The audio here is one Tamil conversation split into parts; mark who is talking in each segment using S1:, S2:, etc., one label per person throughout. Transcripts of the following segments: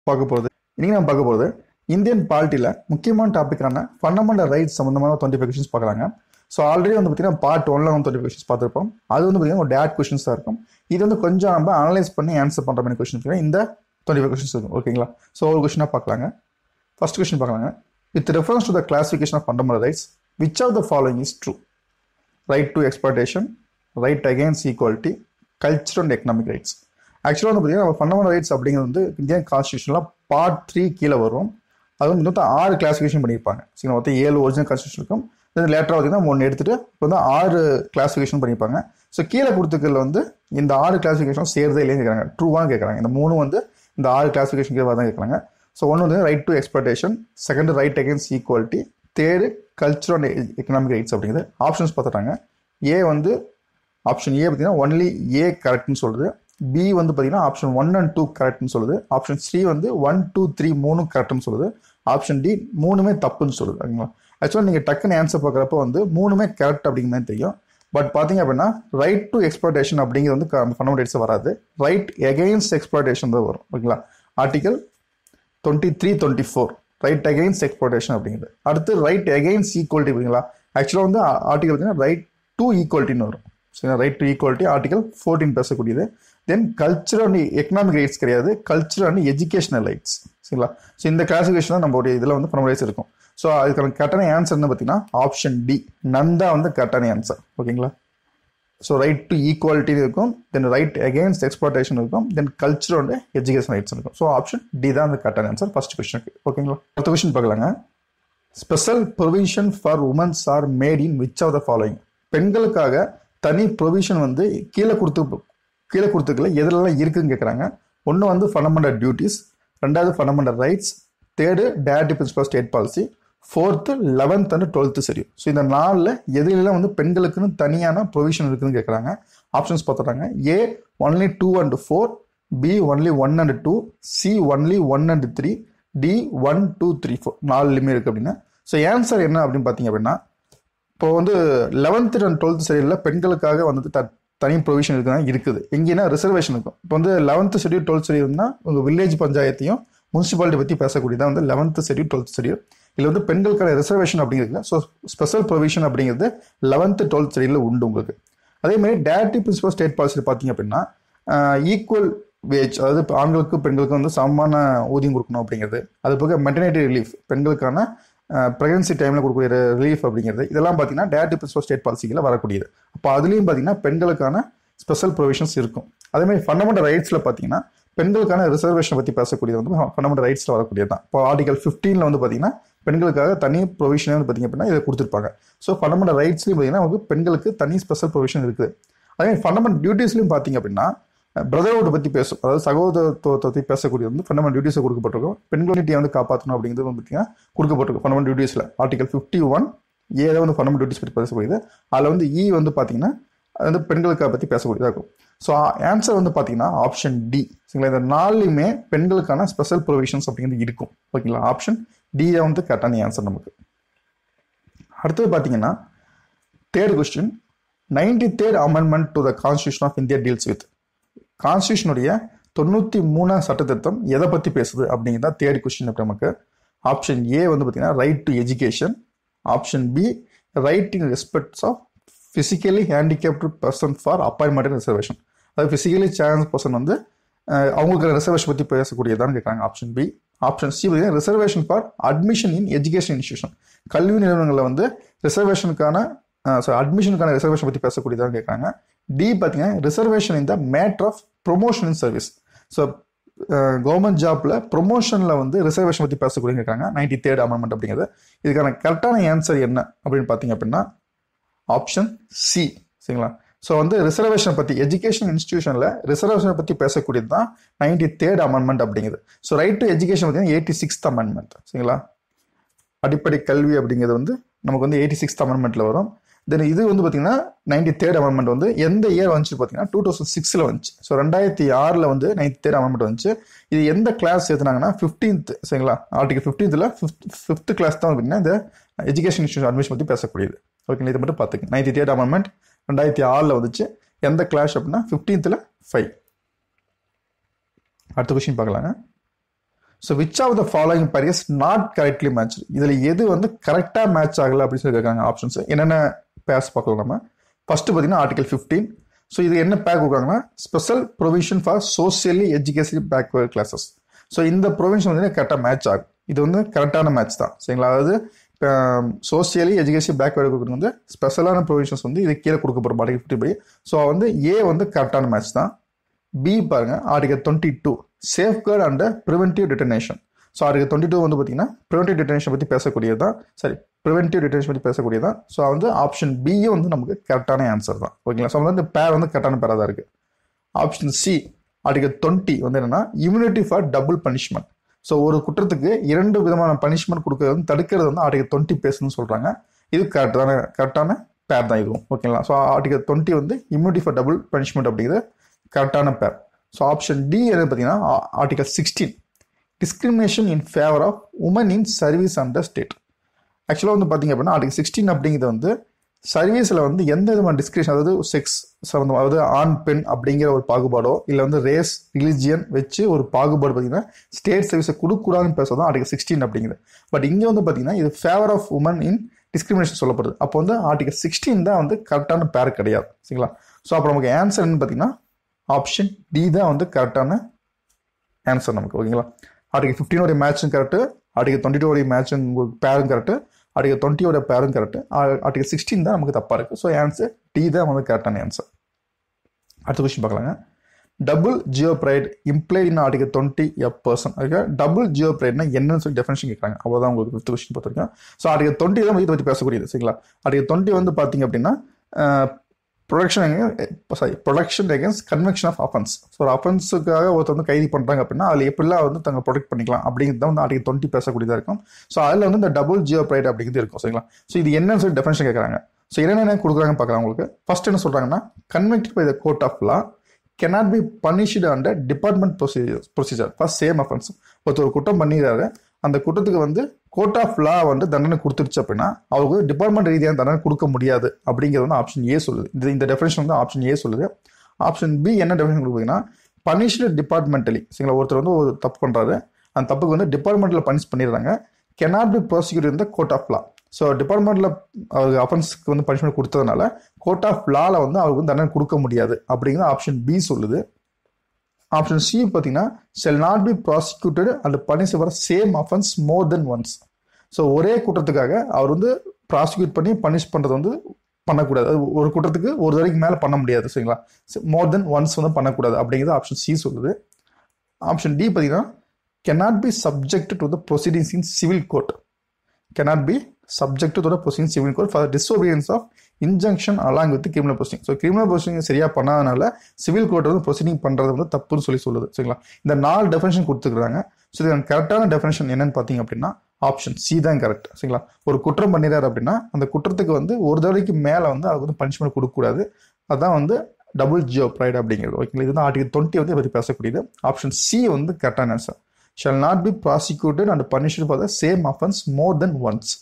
S1: பார்க்க போகிறது இன்னைக்கு நம்ம பார்க்க போகிறது இந்தியன் பாலிட்டியில் முக்கியமான டாப்பிக்கான ஃபண்டமெண்டல் ரைட்ஸ் சம்மந்தமான டுவெண்ட்டி ஃபைவ் கொஷின்ஸ் பார்க்கலாங்க ஸோ ஆல்ரெடி வந்து பார்த்தீங்கன்னா பார்ட் ஒன்ல வந்து டுவெண்ட்டி கொஷின்ஸ் பார்த்துருப்போம் அது வந்து பார்த்தீங்கன்னா ஒரு டேட் கொஷின்ஸ் தான் இருக்கும் இது வந்து கொஞ்சம் நம்ம அனலைஸ் பண்ணி ஆன்சர் பண்ணுற மாதிரி கொஷின் இந்த டுவெண்ட்டி ஃபைவ் கொஷின்ஸ் இருக்கும் ஓகேங்களா ஸோ ஒரு கொஷினாக பார்க்கலாங்க ஃபர்ஸ்ட் கொஷின் பார்க்கலாங்க with reference to the classification of fundamental rights which of the following is true right to exploitation right against equality culture and economic rights ஆக்சுவலாக வந்து பார்த்தீங்கன்னா நம்ம ஃபண்டமெண்டல் ரைட்ஸ் அப்படிங்கிறது வந்து இந்தியன் கான்ஸ்டியூஷனில் பார்ட் த்ரீ கீழே வரும் அது வந்து மொத்தம் ஆறு கிளாசிஃபிகேஷன் பண்ணியிருப்பாங்க சரிங்களா மொத்தம் ஏழு ஒரிஜினல் கான்ஸ்டியூஷன் இருக்கும் தென் லேட்டராக பார்த்தீங்கன்னா ஒன்று எடுத்துட்டு இப்போ வந்து ஆறு கிளாசிஃபிகேஷன் பண்ணியிருப்பாங்க ஸோ கீழே கொடுத்துக்கல வந்து இந்த ஆறு கிளாசிஃபிகேஷன் சேர்தே இல்லைன்னு கேட்குறாங்க ட்ரூவாக கேட்குறாங்க இந்த மூணு வந்து இந்த ஆறு கிளாசிஃபிகேஷன் கீழே தான் கேட்குறாங்க ஸோ ஒன்று வந்து right to expectation second right against equality third culture and economic rights அப்படிங்கிறது ஆப்ஷன்ஸ் பார்த்துட்டாங்க ஏ வந்து ஆப்ஷன் ஏ பார்த்தீங்கன்னா ஒன்லி ஏ கரெக்ட்னு சொல்லுது பி வந்து பார்த்தீங்கன்னா ஆப்ஷன் ஒன் அண்ட் டூ கரெக்ட்னு சொல்லுது ஆப்ஷன் சி வந்து ஒன் டூ த்ரீ மூணு கரெக்ட்னு சொல்லுது ஆப்ஷன் டி மூணுமே தப்புன்னு சொல்லுது ஓகேங்களா ஆக்சுவலாக நீங்கள் டக்குன்னு ஆன்சர் பார்க்குறப்ப வந்து மூணுமே கரெக்ட் அப்படிங்கிற மாதிரி தெரியும் பட் பார்த்தீங்க அப்படின்னா ரைட் டு எக்ஸ்பர்டேஷன் அப்படிங்கிறது வந்து ஃபண்டமெண்டல்ஸ் வராது ரைட் எகெயின்ஸ்ட் எக்ஸ்பர்டேஷன் தான் வரும் ஓகேங்களா article twenty three twenty four right against exploitation அப்படிங்கிறது அடுத்து ரைட் அகெயின்ஸ்ட் ஈக்குவாலிட்டி அப்படிங்களா ஆக்சுவலாக வந்து ஆர்டிகல் பார்த்தீங்கன்னா ரைட் டு ஈக்குவாலிட்டின்னு வரும் சரிங்களா right to equality article fourteen பேசக்கூடியது then culture and economic rights கிடையாது கல்ச்சர் அண்ட் எஜுகேஷனல் ரைட்ஸ் சரிங்களா ஸோ இந்த கிளாசிஃபிகேஷன் தான் நம்மளுடைய இதில் வந்து ஃபண்டமெண்டல்ஸ் இருக்கும் ஸோ அதுக்கான கரெக்டான ஆன்சர்னு பார்த்தீங்கன்னா ஆப்ஷன் டி நந்தா வந்து கரெக்டான ஆன்சர் ஓகேங்களா ஸோ ரைட் டு ஈக்குவாலிட்டி இருக்கும் தென் ரைட் அகேன்ஸ்ட் எக்ஸ்போர்டேஷன் இருக்கும் then culture and education rights இருக்கும் ஸோ ஆப்ஷன் டி தான் அந்த கரெக்டான ஆன்சர் ஃபர்ஸ்ட் கொஸ்டினுக்கு ஓகேங்களா அடுத்த கொஸ்டின் பார்க்கலாங்க special provision for women's are made in which of the following பெண்களுக்காக தனி ப்ரொவிஷன் வந்து கீழே கொடுத்து கீழே கொடுத்துக்கல எதுலலாம் இருக்குன்னு கேட்குறாங்க ஒன்று வந்து ஃபண்டமெண்டல் டியூட்டிஸ் ரெண்டாவது fundamental rights third directive principle state policy fourth eleventh and twelfth சரி ஸோ இந்த நாளில் எதுலெல்லாம் வந்து பெண்களுக்குன்னு தனியான ப்ரொவிஷன் இருக்குன்னு கேட்குறாங்க ஆப்ஷன்ஸ் பார்த்துட்டாங்க A only two and four B only one and two C only one and three D one two three four நாலுலையுமே இருக்குது அப்படின்னா ஸோ ஆன்சர் என்ன அப்படின்னு பார்த்தீங்க அப்படின்னா இப்போ வந்து லெவன்த்து அண்ட் டுவெல்த் சரியில் பெண்களுக்காக வந்து த தனி ப்ரொவிஷன் இருக்குன்னா இருக்குது எங்கேன்னா ரிசர்வேஷன் இருக்கும் இப்போ வந்து லெவன்த்து ஷெடியூல் டுவெல்த் ஷெடியூல்னா உங்கள் வில்லேஜ் பஞ்சாயத்தையும் முனிசிபாலிட்டி பற்றி பேசக்கூடியதான் வந்து லெவன்த்து ஷெடியூல் டுவெல்த் ஷெடியூல் இதில் வந்து பெண்களுக்கான ரிசர்வேஷன் அப்படிங்கிறது ஸோ ஸ்பெஷல் ப்ரொவிஷன் அப்படிங்கிறது லெவன்த்து டுவெல்த் ஷெடியூலில் உண்டு உங்களுக்கு அதே மாதிரி டேரக்டிவ் பிரின்சிபல் ஸ்டேட் பாலிசி பார்த்தீங்க அப்படின்னா ஈக்குவல் வேஜ் அதாவது இப்போ ஆண்களுக்கு பெண்களுக்கு வந்து சமமான ஊதியம் கொடுக்கணும் அப்படிங்கிறது அது போக மெட்டர்னிட்டி ரிலீஃப் பெண்களுக்கான ப்ரெக்னன்சி டைமில் கொடுக்கக்கூடிய ரிலீஃப் அப்படிங்கிறது இதெல்லாம் பார்த்தீங்கன்னா டேரக்டிவ் பிரின்சிபல் ஸ்டேட் பாலிசிகளில் வரக்கூடியது அப்போ அதுலேயும் பார்த்தீங்கன்னா பெண்களுக்கான ஸ்பெஷல் ப்ரொவிஷன்ஸ் இருக்கும் அதே மாதிரி ஃபண்டமெண்டல் ரைட்ஸில் பார்த்தீங்கன்னா பெண்களுக்கான ரிசர்வேஷன் பற்றி பேசக்கூடியது வந்து ஃபண்டமெண்டல் ரைட்ஸில் வரக்கூடியது தான் இப்போ ஆர்டிகல் ஃபிஃப்டீனில் வந்து பார்த்தீங்கன்னா பெண்களுக்காக தனி ப்ரொவிஷன் வந்து பார்த்தீங்க அப்படின்னா இதை கொடுத்துருப்பாங்க ஸோ ஃபண்டமெண்டல் ரைட்ஸ்லையும் பார்த்தீங்கன்னா வந்து பெண்களுக்கு தனி ஸ்பெஷல் ப்ரொவிஷன் இருக்குது அதே மாதிரி ஃபண்டமெண்டல் டியூட்டிஸ்லையும் பார்த்தீங்க அப்படின்னா பிரதர்வுட் பற்றி பேசும் அதாவது சகோதரத்துவத்தை பற்றி பேசக்கூடிய வந்து ஃபண்டமெண்டல் டியூட்டிஸை கொடுக்கப்பட்டிருக்கும் பெண்களுடைய வந்து காப்பாற்றணும் அப்படிங்கிறது வந்து பார்த்தீங்கன்னா கொடுக்கப்பட்டிருக்கும் ஃபண்டமெண்டல் டியூட்டிஸில் ஆர்டிகல் ஃபிஃப்டி ஒன் ஏதை வந்து ஃபண்டமெண்டல் டியூட்டிஸ் பற்றி பேசக்கூடியது அதில் வந்து இ வந்து பார்த்தீங்கன்னா அது வந்து பெண்களுக்காக பற்றி பேசக்கூடியதாக இருக்கும் ஸோ ஆன்சர் வந்து பார்த்தீங்கன்னா ஆப்ஷன் டி சரிங்களா இந்த நாலுலையுமே பெண்களுக்கான ஸ்பெஷல் ப்ரொவிஷன்ஸ் அப்படிங்கிறது இருக்கும் ஓகேங்களா ஆப்ஷன் டி வந்து கரெக்டான ஆன்சர் நமக்கு அடுத்தது பார்த்தீங்கன்னா third question ninety third amendment to the constitution of India deals with கான்ஸ்டியூஷனுடைய தொண்ணூற்றி மூணாம் சட்டத்திட்டம் எதை பற்றி பேசுது அப்படிங்கிறத தேர்ட் கொஸ்டின் அப்படி நமக்கு ஆப்ஷன் ஏ வந்து பார்த்தீங்கன்னா right to education option B right in respects of physically handicapped person for appointment reservation அதாவது ஃபிசிக்கலி சேலஞ்ச் பர்சன் வந்து அவங்களுக்கு ரிசர்வேஷன் பற்றி பேசக்கூடியதான்னு கேட்குறாங்க ஆப்ஷன் பி ஆப்ஷன் சி பார்த்தீங்கன்னா reservation for admission in education institution கல்வி நிறுவனங்களில் வந்து ரிசர்வேஷனுக்கான ஸோ அட்மிஷனுக்கான ரிசர்வேஷன் பற்றி பேசக்கூடியதான்னு கேட்குறாங்க டி பார்த்தீங்கன்னா reservation in the matter of promotion in service so government ஜாப்ல ப்ரொமோஷனில் வந்து ரிசர்வேஷன் பற்றி பேசக்கூடிய கேட்குறாங்க நைன்டி தேர்ட் அமெண்ட்மெண்ட் அப்படிங்கிறது இதுக்கான கரெக்டான ஆன்சர் என்ன அப்படின்னு பார்த்தீங்க அப்படின்னா ஆப்ஷன் சி சரிங்களா ஸோ வந்து ரிசர்வேஷன் பற்றி எஜுகேஷன் இன்ஸ்டியூஷனில் ரிசர்வேஷனை பற்றி பேசக்கூடியது தான் நைன்டி தேர்ட் அமெண்ட்மெண்ட் அப்படிங்கிறது ஸோ ரைட் டு எஜுகேஷன் பார்த்தீங்கன்னா எயிட்டி சிக்ஸ்த் அமெண்ட்மெண்ட் சரிங்களா அடிப்படை கல்வி அப்படிங்கிறது வந்து நமக்கு வந்து எயிட்டி சிக்ஸ்த் அமெண்ட்மெண்ட்டில் வரும் தென் இது வந்து பார்த்தீங்கன்னா நைன்டி தேர்ட் அமெண்ட்மெண்ட் வந்து எந்த இயர் வந்துச்சு பார்த்தீங்கன்னா டூ தௌசண்ட் சிக்ஸில் வந்துச்சு ஸோ ரெண்டாயிரத்தி ஆறில் வந்து நைன்டி தேர்ட் அமெண்ட்மெண்ட் வந்துச்சு இது எந்த கிளாஸ் சேர்த்துனாங்கன்னா ஃபிஃப்டீன்த் சரிங்களா ஆர்டிகல் ஃபிஃப்டீன்த்தில் ஃபிஃப்த் ஃபிஃப்த் கிளாஸ் தான் பார்த்தீங்கன்னா இந்த எஜுகேஷன் இன்ஸ்டியூஷன் அட்மிஷன் பற்றி பேசக்கூடியது ஓகேங்களா இதை மட்டும் பார்த்துங்க நைன்டி தேர்ட் அமெண்ட்மெண்ட் ரெண்டாயிரத்தி ஆறில் வந்துச்சு எந்த கிளாஸ் அப்படின்னா ஃபிஃப்டீன்த்தில் ஃபைவ் அடுத்த கொஸ்டின் பார்க்கலாங்க so which of the following pair is not correctly match இதில் எது வந்து கரெக்டாக மேட்ச் ஆகலை அப்படின்னு சொல்லி கேட்காங்க ஆப்ஷன்ஸ் என்னென்ன பேர்ஸ் பார்க்கலாம் நம்ம ஃபர்ஸ்ட் பார்த்தீங்கன்னா ஆர்டிகல் ஃபிஃப்டீன் ஸோ இது என்ன பேக் கொடுக்குறாங்கன்னா special provision for socially education backward classes so இந்த ப்ரொவிஷன் வந்து கரெக்டாக மேட்ச் ஆகும் இது வந்து கரெக்டான மேட்ச் தான் சரிங்களா அதாவது சோசியலி எஜுகேஷன் பேக்வேர்டு கொடுக்குறது வந்து ஸ்பெஷலான ப்ரொவிஷன்ஸ் வந்து இது கீழே கொடுக்கப்படுற ஆர்டிகல் ஃபிஃப்டி படி ஸோ வந்து ஏ வந்து கரெக்டான மேட்ச் தான் பி பாருங்க article twenty two safeguard and preventive detention so article twenty two வந்து பார்த்தீங்கன்னா ப்ரிவென்டிவ் டிட்டனேஷன் பற்றி பேசக்கூடியது தான் சரி ப்ரிவென்டிவ் டிட்டனேஷன் பற்றி பேசக்கூடியது தான் ஸோ வந்து ஆப்ஷன் பியும் வந்து நமக்கு கரெக்டான ஆன்சர் தான் ஓகேங்களா ஸோ வந்து இந்த பேர் வந்து கரெக்டான பேராக தான் இருக்குது ஆப்ஷன் சி ஆர்டிகல் டுவெண்ட்டி வந்து என்னன்னா immunity for double punishment so ஒரு குற்றத்துக்கு இரண்டு விதமான பனிஷ்மெண்ட் கொடுக்கறது வந்து தடுக்கிறது வந்து ஆர்டிகல் டுவெண்ட்டி பேசுன்னு சொல்கிறாங்க இது கரெக்டான கரெக்டான பேர் தான் இதுவும் ஓகேங்களா ஸோ ஆர்டிகல் டுவெண்ட்டி வந்து இம்யூனிட்டி ஃபார் டபுள் பனிஷ்மெண்ட் அப்படிங்கிறது கரெக்டான பேர் ஸோ ஆப்ஷன் டி என்ன பார்த்தீங்கன்னா article sixteen discrimination in favour of woman in service under state ஆக்சுவலாக வந்து பார்த்தீங்க அப்படின்னா ஆர்டிகல் சிக்ஸ்டீன் அப்படிங்கிறது வந்து சர்வீஸில் வந்து எந்த விதமான டிஸ்கிரிப்ஷன் அதாவது செக்ஸ் சம்மந்தம் அதாவது ஆண் பெண் அப்படிங்கிற ஒரு பாகுபாடோ இல்லை வந்து ரேஸ் ரிலிஜியன் வச்சு ஒரு பாகுபாடு பார்த்தீங்கன்னா ஸ்டேட் சர்வீஸை கொடுக்கூடாதுன்னு பேசுறது ஆர்டிகல் சிக்ஸ்டீன் அப்படிங்கிறது பட் இங்கே வந்து பார்த்தீங்கன்னா இது favour of woman in discrimination சொல்லப்படுது அப்போ வந்து ஆர்டிகல் சிக்ஸ்டீன் தான் வந்து கரெக்டான பேர் கிடையாது சரிங்களா ஸோ அப்போ நமக்கு ஆன்சர் என்ன பார்த்தீங்கன்னா ஆப்ஷன் டி தான் வந்து கரெக்டான ஆன்சர் நமக்கு ஓகேங்களா ஆர்டிகல் ஃபிஃப்டீனோடைய மேட்சும் கரெக்டு ஆர்டிகல் டுவெண்ட்டி டூடைய மேட்சும் பேரும் கரெக்டு ஆர்டிகல் டுவெண்ட்டியோட பேரும் கரெக்ட் ஆர்டிகல் சிக்ஸ்டீன் தான் நமக்கு தப்பாக இருக்குது ஸோ ஆன்சர் டி தான் வந்து கரெக்டான ஆன்சர் அடுத்த கொஸ்டின் பார்க்கலாங்க double jeopardy implied in article twenty a person அதுக்கு டபுள் ஜியோ ப்ரைட்னா என்னன்னு சொல்லி டெஃபினேஷன் கேட்குறாங்க அவ்வளோதான் உங்களுக்கு ஃபிஃப்த் கொஸ்டின் பார்த்துருக்கேன் ஸோ ஆர்டிகல் டுவெண்ட்டி தான் இதை பற்றி பேசக்கூடியது சரிங்களா ஆர்டிகல் டுவெண்ட்டி வந்து பார்த்தீங்க அப்படின்னா protection sorry protection against conviction of offence so ஒரு அஃபென்ஸுக்காக ஒருத்தர் வந்து கைது பண்ணுறாங்க அப்படின்னா அதில் எப்படிலாம் வந்து தங்க ப்ரொடெக்ட் பண்ணிக்கலாம் அப்படிங்கிறது தான் வந்து ஆர்டிகல் டுவெண்ட்டி பேசக்கூடியதாக இருக்கும் ஸோ அதில் வந்து இந்த டபுள் ஜியோ ப்ரைட் அப்படிங்கிறது இருக்கும் சரிங்களா ஸோ இது என்னன்னு சொல்லி டெஃபினேஷன் கேட்குறாங்க ஸோ என்னென்ன கொடுக்குறாங்கன்னு பார்க்கலாம் உங்களுக்கு ஃபர்ஸ்ட் என்ன சொல்கிறாங்கன்னா convicted by the court of law cannot be punished under department procedure procedure first same offence ஒருத்தர் ஒரு குற்றம் பண்ணிடுறாரு அந்த குற்றத்துக்கு வந்து கோர்ட் ஆஃப் லா வந்து தண்டனை கொடுத்துருச்சு அப்படின்னா அவருக்கு டிபார்ட்மெண்ட் ரீதியான தண்டனை கொடுக்க முடியாது அப்படிங்கிறது வந்து ஆப்ஷன் ஏ சொல்லுது இது இந்த டெஃபினேஷன் வந்து ஆப்ஷன் ஏ சொல்லுது ஆப்ஷன் பி என்ன டெஃபினேஷன் கொடுக்குறீங்கன்னா பனிஷ்டு டிபார்ட்மெண்டலி சரிங்களா ஒருத்தர் வந்து ஒரு தப்பு பண்ணுறாரு அந்த தப்புக்கு வந்து டிபார்ட்மெண்ட்டில் பனிஷ் பண்ணிடுறாங்க கெனாட் பி ப்ராசிக்யூட் இந்த கோர்ட் ஆஃப் லா ஸோ டிபார்ட்மெண்ட்டில் அவருக்கு அஃபென்ஸ்க்கு வந்து பனிஷ்மெண்ட் கொடுத்ததுனால கோர்ட் ஆஃப் லால வந்து அவருக்கு வந்து தண்டனை கொடுக்க முடியாது அப்படிங்கிறது ஆப்ஷன் பி சொல்லுது ஆப்ஷன் சி பார்த்தீங்கன்னா shall not be prosecuted and punish for same offence more than once so ஒரே குற்றத்துக்காக அவர் வந்து ப்ராசிக்யூட் பண்ணி பனிஷ் பண்ணுறது வந்து பண்ணக்கூடாது அது ஒரு குற்றத்துக்கு ஒரு தடவைக்கு மேலே பண்ண முடியாது சரிங்களா மோர் தென் ஒன்ஸ் வந்து பண்ணக்கூடாது அப்படிங்கிறது ஆப்ஷன் சி சொல்லுது ஆப்ஷன் டி பார்த்தீங்கன்னா cannot be subject to the proceedings in civil court cannot be subject to the proceeding civil court for disobedience of injunction along with criminal proceeding so criminal proceeding சரியாக பண்ணாதனால சிவில் கோர்ட் வந்து ப்ரொசீடிங் பண்ணுறது வந்து தப்புன்னு சொல்லி சொல்லுது சரிங்களா இந்த நாலு டெஃபினேஷன் கொடுத்துருக்காங்க ஸோ இது கரெக்டான டெஃபினேஷன் என்னன்னு பார்த்தீங்க அப்படின்னா ஆப்ஷன் சி தான் கரெக்ட் சரிங்களா ஒரு குற்றம் பண்ணிடுறாரு அப்படின்னா அந்த குற்றத்துக்கு வந்து ஒரு தடவைக்கு மேலே வந்து அதுக்கு வந்து பனிஷ்மெண்ட் கொடுக்கக்கூடாது அதான் வந்து டபுள் ஜியோ ப்ரைட் அப்படிங்கிறது ஓகேங்களா இது வந்து ஆர்டிகல் டுவெண்ட்டி வந்து பற்றி பேசக்கூடியது ஆப்ஷன் சி வந்து கரெக்டான answer shall not be prosecuted and punished for the same offence more than once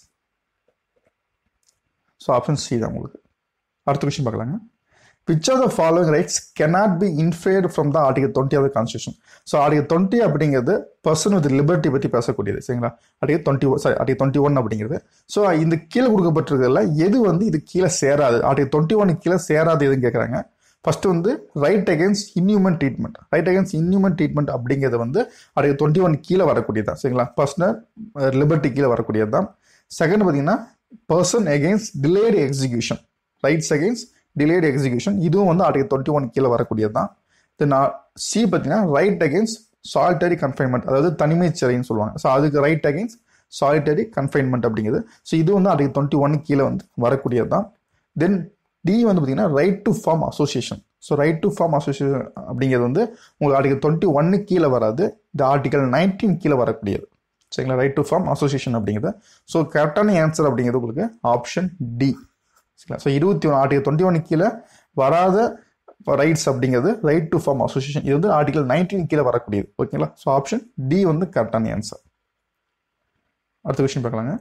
S1: so option C தான் உங்களுக்கு அடுத்த கொஸ்டின் பார்க்கலாங்க which of the following rights cannot be inferred from the article twenty of the constitution so article twenty அப்படிங்கிறது பர்சன் வித் லிபர்ட்டி பற்றி பேசக்கூடியது சரிங்களா article twenty sorry article twenty one அப்படிங்கிறது ஸோ இந்த கீழே கொடுக்கப்பட்டிருக்கிறதுல எது வந்து இது கீழே சேராது ஆர்டிகல் டுவெண்ட்டி ஒன் கீழே சேராது எதுன்னு கேட்குறாங்க ஃபர்ஸ்ட் வந்து right against inhuman treatment right against inhuman treatment அப்படிங்கிறது வந்து அது டுவெண்ட்டி ஒன் கீழே வரக்கூடியது தான் சரிங்களா பர்சனல் லிபர்ட்டி கீழே வரக்கூடியது தான் செகண்ட் பார்த்தீங்கன்னா person against delayed execution rights against delayed execution இதுவும் வந்து ஆர்டிகல் டுவெண்ட்டி ஒன் கீழே வரக்கூடியது தான் தென் சி பார்த்தீங்கன்னா ரைட் அகேன்ஸ்ட் சாலிட்டரி கன்ஃபைன்மெண்ட் அதாவது தனிமை சிறைன்னு சொல்லுவாங்க ஸோ அதுக்கு ரைட் அகேன்ஸ்ட் சாலிட்டரி கன்ஃபைன்மெண்ட் அப்படிங்கிறது ஸோ இது வந்து ஆர்டிகல் டுவெண்ட்டி ஒன் கீழே வந்து வரக்கூடியது தான் தென் டி வந்து பார்த்தீங்கன்னா right to form association so right to form association அப்படிங்கிறது வந்து உங்களுக்கு ஆர்டிகல் டுவெண்ட்டி ஒன்னு கீழே வராது இந்த ஆர்டிகல் நைன்டீன் கீழே வரக்கூடியது சரிங்களா ரைட் டு ஃபார்ம் அசோசியேஷன் அப்படிங்கிறது ஸோ கரெக்டான ஆன்சர் அப்படிங்கிறது உங்களுக்கு ஆப்ஷன் டி சரிங்களா ஸோ இருபத்தி ஒன்று ஆர்டிகல் டுவெண்ட்டி ஒன் கீழே வராத ரைட்ஸ் அப்படிங்கிறது ரைட் டு ஃபார்ம் அசோசியேஷன் இது வந்து ஆர்டிகல் நைன்டீன் கீழே வரக்கூடியது ஓகேங்களா ஸோ ஆப்ஷன் டி வந்து கரெக்டான ஆன்சர் அடுத்த கொஸ்டின் பார்க்கலாங்க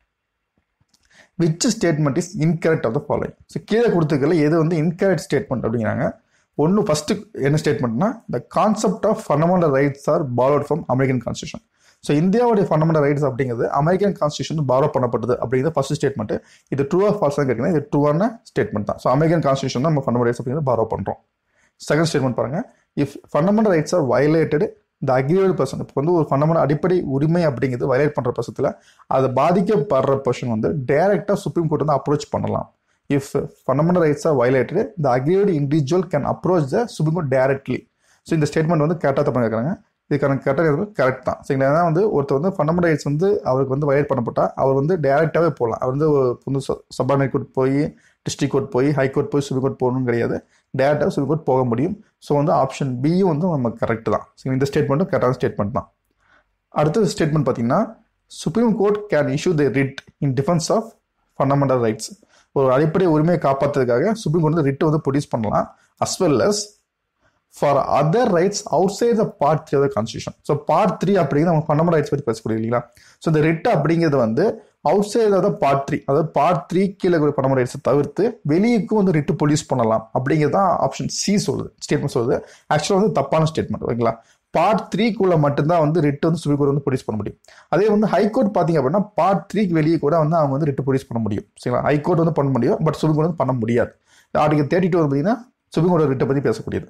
S1: which statement is incorrect of the following so கீழே கொடுத்துக்கல எது வந்து இன்கரெக்ட் ஸ்டேட்மெண்ட் அப்படிங்கிறாங்க ஒன்று ஃபஸ்ட்டு என்ன ஸ்டேட்மெண்ட்னா the concept of fundamental rights are borrowed from American constitution so இந்தியாவுடைய ஃபண்டமெண்டல் ரைட்ஸ் அப்படிங்கிறது அமெரிக்கன் கான்ஸ்டியூஷன் பாரோ பண்ணப்பட்டது அப்படிங்கிறது ஃபர்ஸ்ட் ஸ்டேட்மெண்ட் இது ட்ரூ ஆஃப் ஃபால்ஸ் கேட்குறீங்க இது ட்ரூவான ஸ்டேட்மெண்ட் தான் ஸோ அமெரிக்கன் கான்ஸ்டியூஷன் தான் நம்ம ஃபண்டமெண்டல் ரைட்ஸ் அப்படிங்கிறது பாரோ பண்ணுறோம் செகண்ட் ஸ்டேட்மெண்ட் பாருங்க if fundamental rights are violated the aggrieved person இப்போ வந்து ஒரு ஃபண்டமெண்டல் அடிப்படை உரிமை அப்படிங்கிறது வயலேட் பண்ணுற பட்சத்தில் அது பாதிக்கப்படுற பர்சன் வந்து டைரெக்டாக சுப்ரீம் கோர்ட் வந்து அப்ரோச் பண்ணலாம் if fundamental rights are violated the aggrieved individual can approach the supreme court directly so இந்த ஸ்டேட்மெண்ட் வந்து கரெக்டாக தப்பு கேட்குறாங்க இதுக்கான கரெக்டாக கரெக்ட் தான் சரிங்களா ஏன்னா வந்து ஒருத்தர் வந்து ஃபண்டமெண்டல் ரைட்ஸ் வந்து அவருக்கு வந்து வயலேட் பண்ணப்பட்டா அவர் வந்து டேரெக்டாகவே போகலாம் அவர் வந்து வந்து சபார்டினேட் கோர்ட் போய் டிஸ்ட்ரிக் கோர்ட் போய் ஹை கோர்ட் போய் சுப்ரீம் கோர்ட் போகணும் கிடையாது டேரெக்டாக சுப்ரீம் கோர்ட் போக முடியும் ஸோ வந்து ஆப்ஷன் பியும் வந்து நம்ம கரெக்ட் தான் ஸோ இந்த ஸ்டேட்மெண்ட்டும் கரெக்டான ஸ்டேட்மெண்ட் தான் அடுத்த ஸ்டேட்மெண்ட் பார்த்தீங்கன்னா supreme court can issue the writ in defence of fundamental rights ஒரு அடிப்படை உரிமையை காப்பாற்றுறதுக்காக சுப்ரீம் கோர்ட் வந்து ரிட் வந்து ப்ரொடியூஸ் பண்ணலாம் as well as for other rights outside the part three of the constitution so part three அப்படிங்கிறது நம்ம ஃபண்டமெண்டல் ரைட்ஸ் பற்றி பேசக்கூடிய இல்லைங்களா ஸோ இந்த ரிட் அப்படிங்கிறது வந்து outside of the part three அதாவது பார்ட் த்ரீ கீழே இருக்கிற ஃபண்டமெண்டல் ரைட்ஸை தவிர்த்து வெளியுக்கும் வந்து ரிட்டு ப்ரொடியூஸ் பண்ணலாம் அப்படிங்கிறது தான் ஆப்ஷன் சி சொல்லுது ஸ்டேட்மெண்ட் சொல்லுது ஆக்சுவலாக வந்து தப்பான ஸ்டேட்மெண்ட் ஓகேங்களா பார்ட் த்ரீக்குள்ள மட்டும்தான் வந்து ரிட் வந்து சுப்ரீம் கோர்ட் வந்து ப்ரொடியூஸ் பண்ண முடியும் அதே வந்து ஹைகோர்ட் பார்த்தீங்க அப்படின்னா பார்ட் த்ரீக்கு வெளியே கூட வந்து அவங்க வந்து ரிட்டு ப்ரொடியூஸ் பண்ண முடியும் சரிங்களா ஹைகோர்ட் வந்து பண்ண முடியும் பட் சுப்ரீம் கோர்ட் வந்து பண்ண முடியாது ஆர்டிகல் தேர்ட்டி டூ வந்து பார்த்தீங்கன்னா சுப்ரீம் கோர்ட் ரிட்டை பற்றி பேசக்கூடியது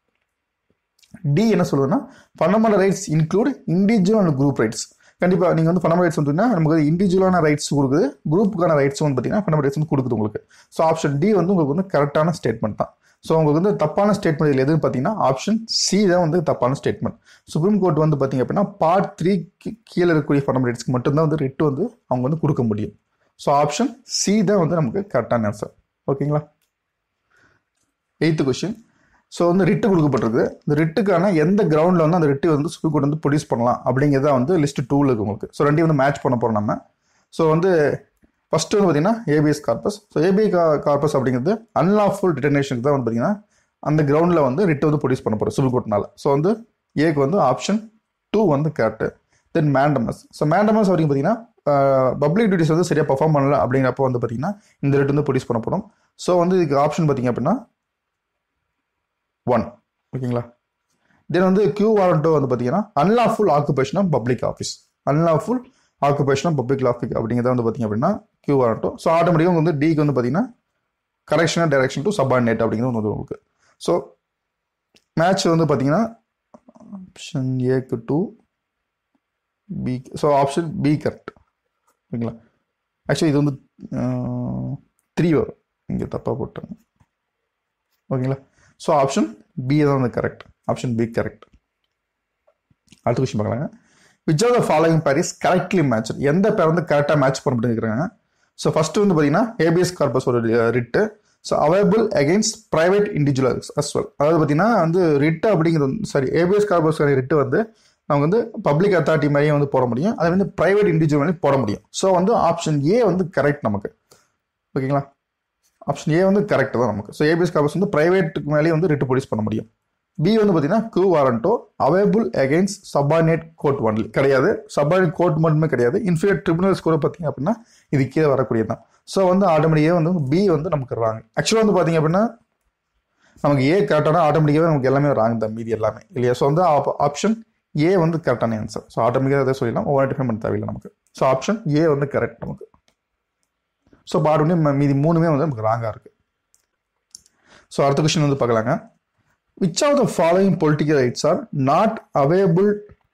S1: டி என்ன சொல்லுதுன்னா fundamental rights include individual and group rights கண்டிப்பாக நீங்கள் வந்து ஃபண்டமெண்டல் ரைட்ஸ் வந்துன்னா நமக்கு இண்டிவிஜுவலான ரைட்ஸ் கொடுக்குது குரூப்புக்கான ரைட்ஸ் வந்து பார்த்தீங்கன்னா ஃபண்டமெண்டல் ரைட்ஸ் வந்து கொடுக்குது உங்களுக்கு ஸோ ஆப்ஷன் டி வந்து உங்களுக்கு வந்து கரெக்டான ஸ்டேட்மெண்ட் தான் ஸோ உங்களுக்கு வந்து தப்பான ஸ்டேட்மெண்ட் இதில் எதுன்னு பார்த்தீங்கன்னா ஆப்ஷன் சி தான் வந்து தப்பான ஸ்டேட்மெண்ட் சுப்ரீம் கோர்ட் வந்து பார்த்தீங்க அப்படின்னா பார்ட் த்ரீ கீழே இருக்கக்கூடிய ஃபண்டமெண்டல் ரைட்ஸ்க்கு மட்டும்தான் வந்து ரிட்டு வந்து அவங்க வந்து கொடுக்க முடியும் ஸோ ஆப்ஷன் சி தான் வந்து நமக்கு கரெக்டான ஆன்சர் ஓகேங்களா எயித்து கொஸ்டின் ஸோ வந்து ரிட்டு கொடுக்கப்பட்டிருக்கு இந்த ரிட்டுக்கான எந்த கிரவுண்டில் வந்து அந்த ரிட்டு வந்து சுப்ரீம் கோர்ட் வந்து ப்ரொடியூஸ் பண்ணலாம் அப்படிங்கிறத வந்து லிஸ்ட் டூவில் இருக்கு உங்களுக்கு ஸோ ரெண்டையும் வந்து மேட்ச் பண்ண போகிறோம் நம்ம ஸோ வந்து ஃபர்ஸ்ட் வந்து பார்த்தீங்கன்னா habeas corpus so habeas corpus அப்படிங்கிறது அன்லாஃபுல் டிட்டர்னேஷனுக்கு தான் வந்து பார்த்தீங்கன்னா அந்த கிரவுண்டில் வந்து ரிட்டு வந்து ப்ரொடியூஸ் பண்ண போகிறோம் சுப்ரீம் கோர்ட்னால ஸோ வந்து ஏக்கு வந்து ஆப்ஷன் டூ வந்து correct then mandamus so mandamus அப்படிங்க பார்த்தீங்கன்னா பப்ளிக் டியூட்டிஸ் வந்து சரியாக பர்ஃபார்ம் பண்ணல அப்படிங்கிறப்ப வந்து பார்த்தீங்கன்னா இந்த ரிட் வந்து ப்ரொடியூஸ் பண்ணப்படும் ஸோ வந்து இதுக்கு ஆப்ஷன் பார்த்தீங்க அப்படின்னா ஒன் ஓகேங்களா தென் வந்து கியூ வாரண்டோ வந்து பார்த்தீங்கன்னா unlawful occupation of public office unlawful occupation of public office அப்படிங்கிறத வந்து பார்த்தீங்க அப்படின்னா கியூ வாரண்டோ ஸோ ஆட்டோமேட்டிக்காக வந்து டிக்கு வந்து பார்த்தீங்கன்னா கரெக்ஷன் டைரக்ஷன் டு சபார்டினேட் அப்படிங்கிறது வந்து உங்களுக்கு ஸோ மேட்ச் வந்து பார்த்தீங்கன்னா ஆப்ஷன் ஏக்கு two B so option B correct ஓகேங்களா ஆக்சுவலி இது வந்து த்ரீ வரும் இங்கே தப்பாக போட்டாங்க ஓகேங்களா ஸோ ஆப்ஷன் பி தான் வந்து கரெக்ட் ஆப்ஷன் பி கரெக்ட் அடுத்த கொஸ்டின் பார்க்கலாங்க which are the following pair is correctly match எந்த பேர் வந்து கரெக்டாக மேட்ச் பண்ண முடியுங்கிறாங்க ஸோ ஃபர்ஸ்ட் வந்து பார்த்தீங்கன்னா ஏபிஎஸ் கார்பஸ் ஒரு writ so available against private individuals as well அதாவது பார்த்தீங்கன்னா வந்து ரிட்டு அப்படிங்கிறது வந்து சாரி ஏபிஎஸ் கார்பஸ் ரிட்டு வந்து நம்ம வந்து பப்ளிக் அத்தாரிட்டி மாதிரியே வந்து போட முடியும் அதே வந்து பிரைவேட் இண்டிவிஜுவல் மாதிரி போட முடியும் ஸோ வந்து ஆப்ஷன் ஏ வந்து கரெக்ட் நமக்கு ஓகேங்களா ஆப்ஷன் ஏ வந்து கரெக்ட் தான் நமக்கு ஸோ ஏபிஎஸ் கார்பஸ் வந்து பிரைவேட்டுக்கு மேலேயே வந்து ரிட்டு ப்ரொடியூஸ் பண்ண முடியும் பி வந்து பார்த்தீங்கன்னா quo warranto available against subordinate court only கிடையாது சபார்டினேட் கோர்ட் மட்டுமே கிடையாது இன்ஃபீரியர் ட்ரிபுனல்ஸ் கூட பார்த்தீங்க அப்படின்னா இது கீழே வரக்கூடியது தான் ஸோ வந்து ஆட்டோமேட்டிக்காக வந்து பி வந்து நமக்கு ராங் ஆக்சுவலாக வந்து பார்த்தீங்க அப்படின்னா நமக்கு ஏ கரெக்டான ஆட்டோமேட்டிக்காகவே நமக்கு எல்லாமே ராங் தான் மீதி எல்லாமே இல்லையா ஸோ வந்து ஆப்ஷன் ஏ வந்து கரெக்டான ஆன்சர் ஸோ ஆட்டோமேட்டிக்காக அதை சொல்லிடலாம் ஒவ்வொரு டிஃபைன் பண்ண தேவையில்லை நமக்கு ஸோ ஆப்ஷன் ஏ வந்து கரெக்ட் நமக்கு ஸோ பாருங்க மீதி மூணுமே வந்து நமக்கு ராங்காக இருக்கு ஸோ அடுத்த கொஸ்டின் வந்து பார்க்கலாங்க which of the following political rights are not available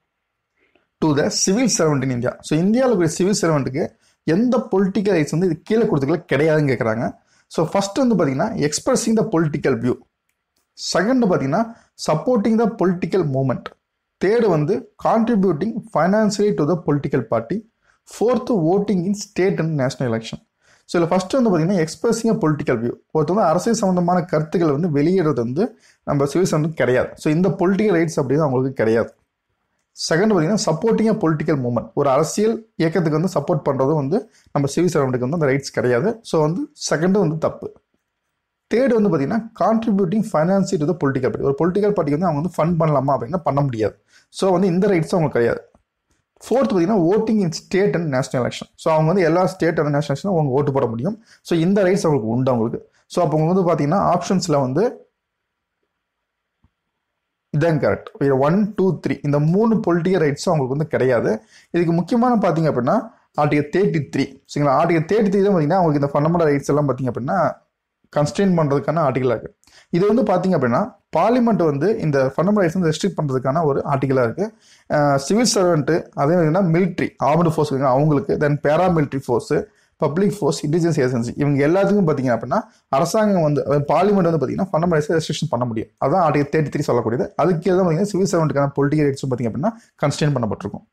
S1: to the civil servant in India so இந்தியாவில் இருக்கிற சிவில் சர்வெண்ட்டுக்கு எந்த பொலிட்டிக்கல் ரைட்ஸ் வந்து இது கீழே கொடுத்துக்கல கிடையாதுன்னு கேட்குறாங்க ஸோ ஃபர்ஸ்ட் வந்து பார்த்தீங்கன்னா expressing the political view second பார்த்தீங்கன்னா supporting the political movement third வந்து contributing financially to the political party fourth voting in state and national election so இதில் ஃபஸ்ட்டு வந்து பார்த்தீங்கன்னா எக்ஸ்பிரஸிங் பொலிட்டிக்கல் வியூ ஒருத்தர் வந்து அரசியல் சம்மந்தமான கருத்துக்களை வந்து வெளியிடுறது வந்து நம்ம சிவில் வந்து கிடையாது ஸோ இந்த பொலிட்டிக்கல் ரைட்ஸ் அப்படின்னு அவங்களுக்கு கிடையாது செகண்ட் பார்த்தீங்கன்னா சப்போர்ட்டிங் பொலிட்டிக்கல் மூவ்மெண்ட் ஒரு அரசியல் இயக்கத்துக்கு வந்து சப்போர்ட் பண்ணுறது வந்து நம்ம சிவில் சர்வெண்ட்டுக்கு வந்து அந்த ரைட்ஸ் கிடையாது ஸோ வந்து செகண்டு வந்து தப்பு தேர்டு வந்து பார்த்தீங்கன்னா contributing financially to the political party ஒரு பொலிட்டிக்கல் பார்ட்டிக்கு வந்து அவங்க வந்து ஃபண்ட் பண்ணலாமா அப்படின்னா பண்ண முடியாது ஸோ வந்து இந்த ரைட்ஸும் அவங்களுக்கு கிடையாது ஃபோர்த் பார்த்தீங்கன்னா voting in state and national election so அவங்க வந்து எல்லா ஸ்டேட் அண்ட் நேஷனல் எலெக்ஷனும் அவங்க ஓட்டு போட முடியும் ஸோ இந்த ரைட்ஸ் அவங்களுக்கு உண்டு அவங்களுக்கு ஸோ அப்போ அவங்க வந்து பார்த்தீங்கன்னா ஆப்ஷன்ஸில் வந்து இதான் கரெக்ட் ஒன் டூ த்ரீ இந்த மூணு பொலிட்டிக்கல் ரைட்ஸும் அவங்களுக்கு வந்து கிடையாது இதுக்கு முக்கியமான பார்த்தீங்க அப்படின்னா ஆர்டிகல் தேர்ட்டி த்ரீ சரிங்களா ஆர்டிகல் தேர்ட்டி த்ரீ தான் பார்த்தீங்கன்னா அவங்களுக்கு இந்த ஃபண்டமெண்டல் ரைட்ஸ் எல்லாம் பார்த்தீங்க அப்படின்னா கன்ஸ்டெயின் பண்ணுறதுக்கான ஆர்டிகலாக இருக்கு இது வந்து பார்த்தீங்க அப்படின்னா பார்லிமெண்ட் வந்து இந்த ஃபண்டமெண்டல் ரைட்ஸ் வந்து ரெஸ்ட்ரிக்ட் பண்ணுறதுக்கான ஒரு ஆர்டிகலாக இருக்கு சிவில் சர்வெண்ட்டு அதே மாதிரினா மிலிட்ரி ஆர்மடு ஃபோர்ஸ் அவங்களுக்கு then paramilitary force public force intelligence agency இவங்க எல்லாத்துக்கும் பார்த்தீங்க அப்படின்னா அரசாங்கம் வந்து பார்லிமெண்ட் வந்து பார்த்தீங்கன்னா ஃபண்டமெண்டல் ரெஸ்ட்ரிக்ஷன் பண்ண முடியும் அதான் ஆர்டிகல் தேர்ட்டி த்ரீ சொல்லக்கூடியது அதுக்கு தான் பார்த்தீங்கன்னா சிவில் சர்வெண்ட்டுக்கான பொலிட்டிகல் ரைட்ஸும் பார்த்தீங்க அப்படின்னா கன்ஸ்டெயின் பண்ணப்பட்டிருக்கும்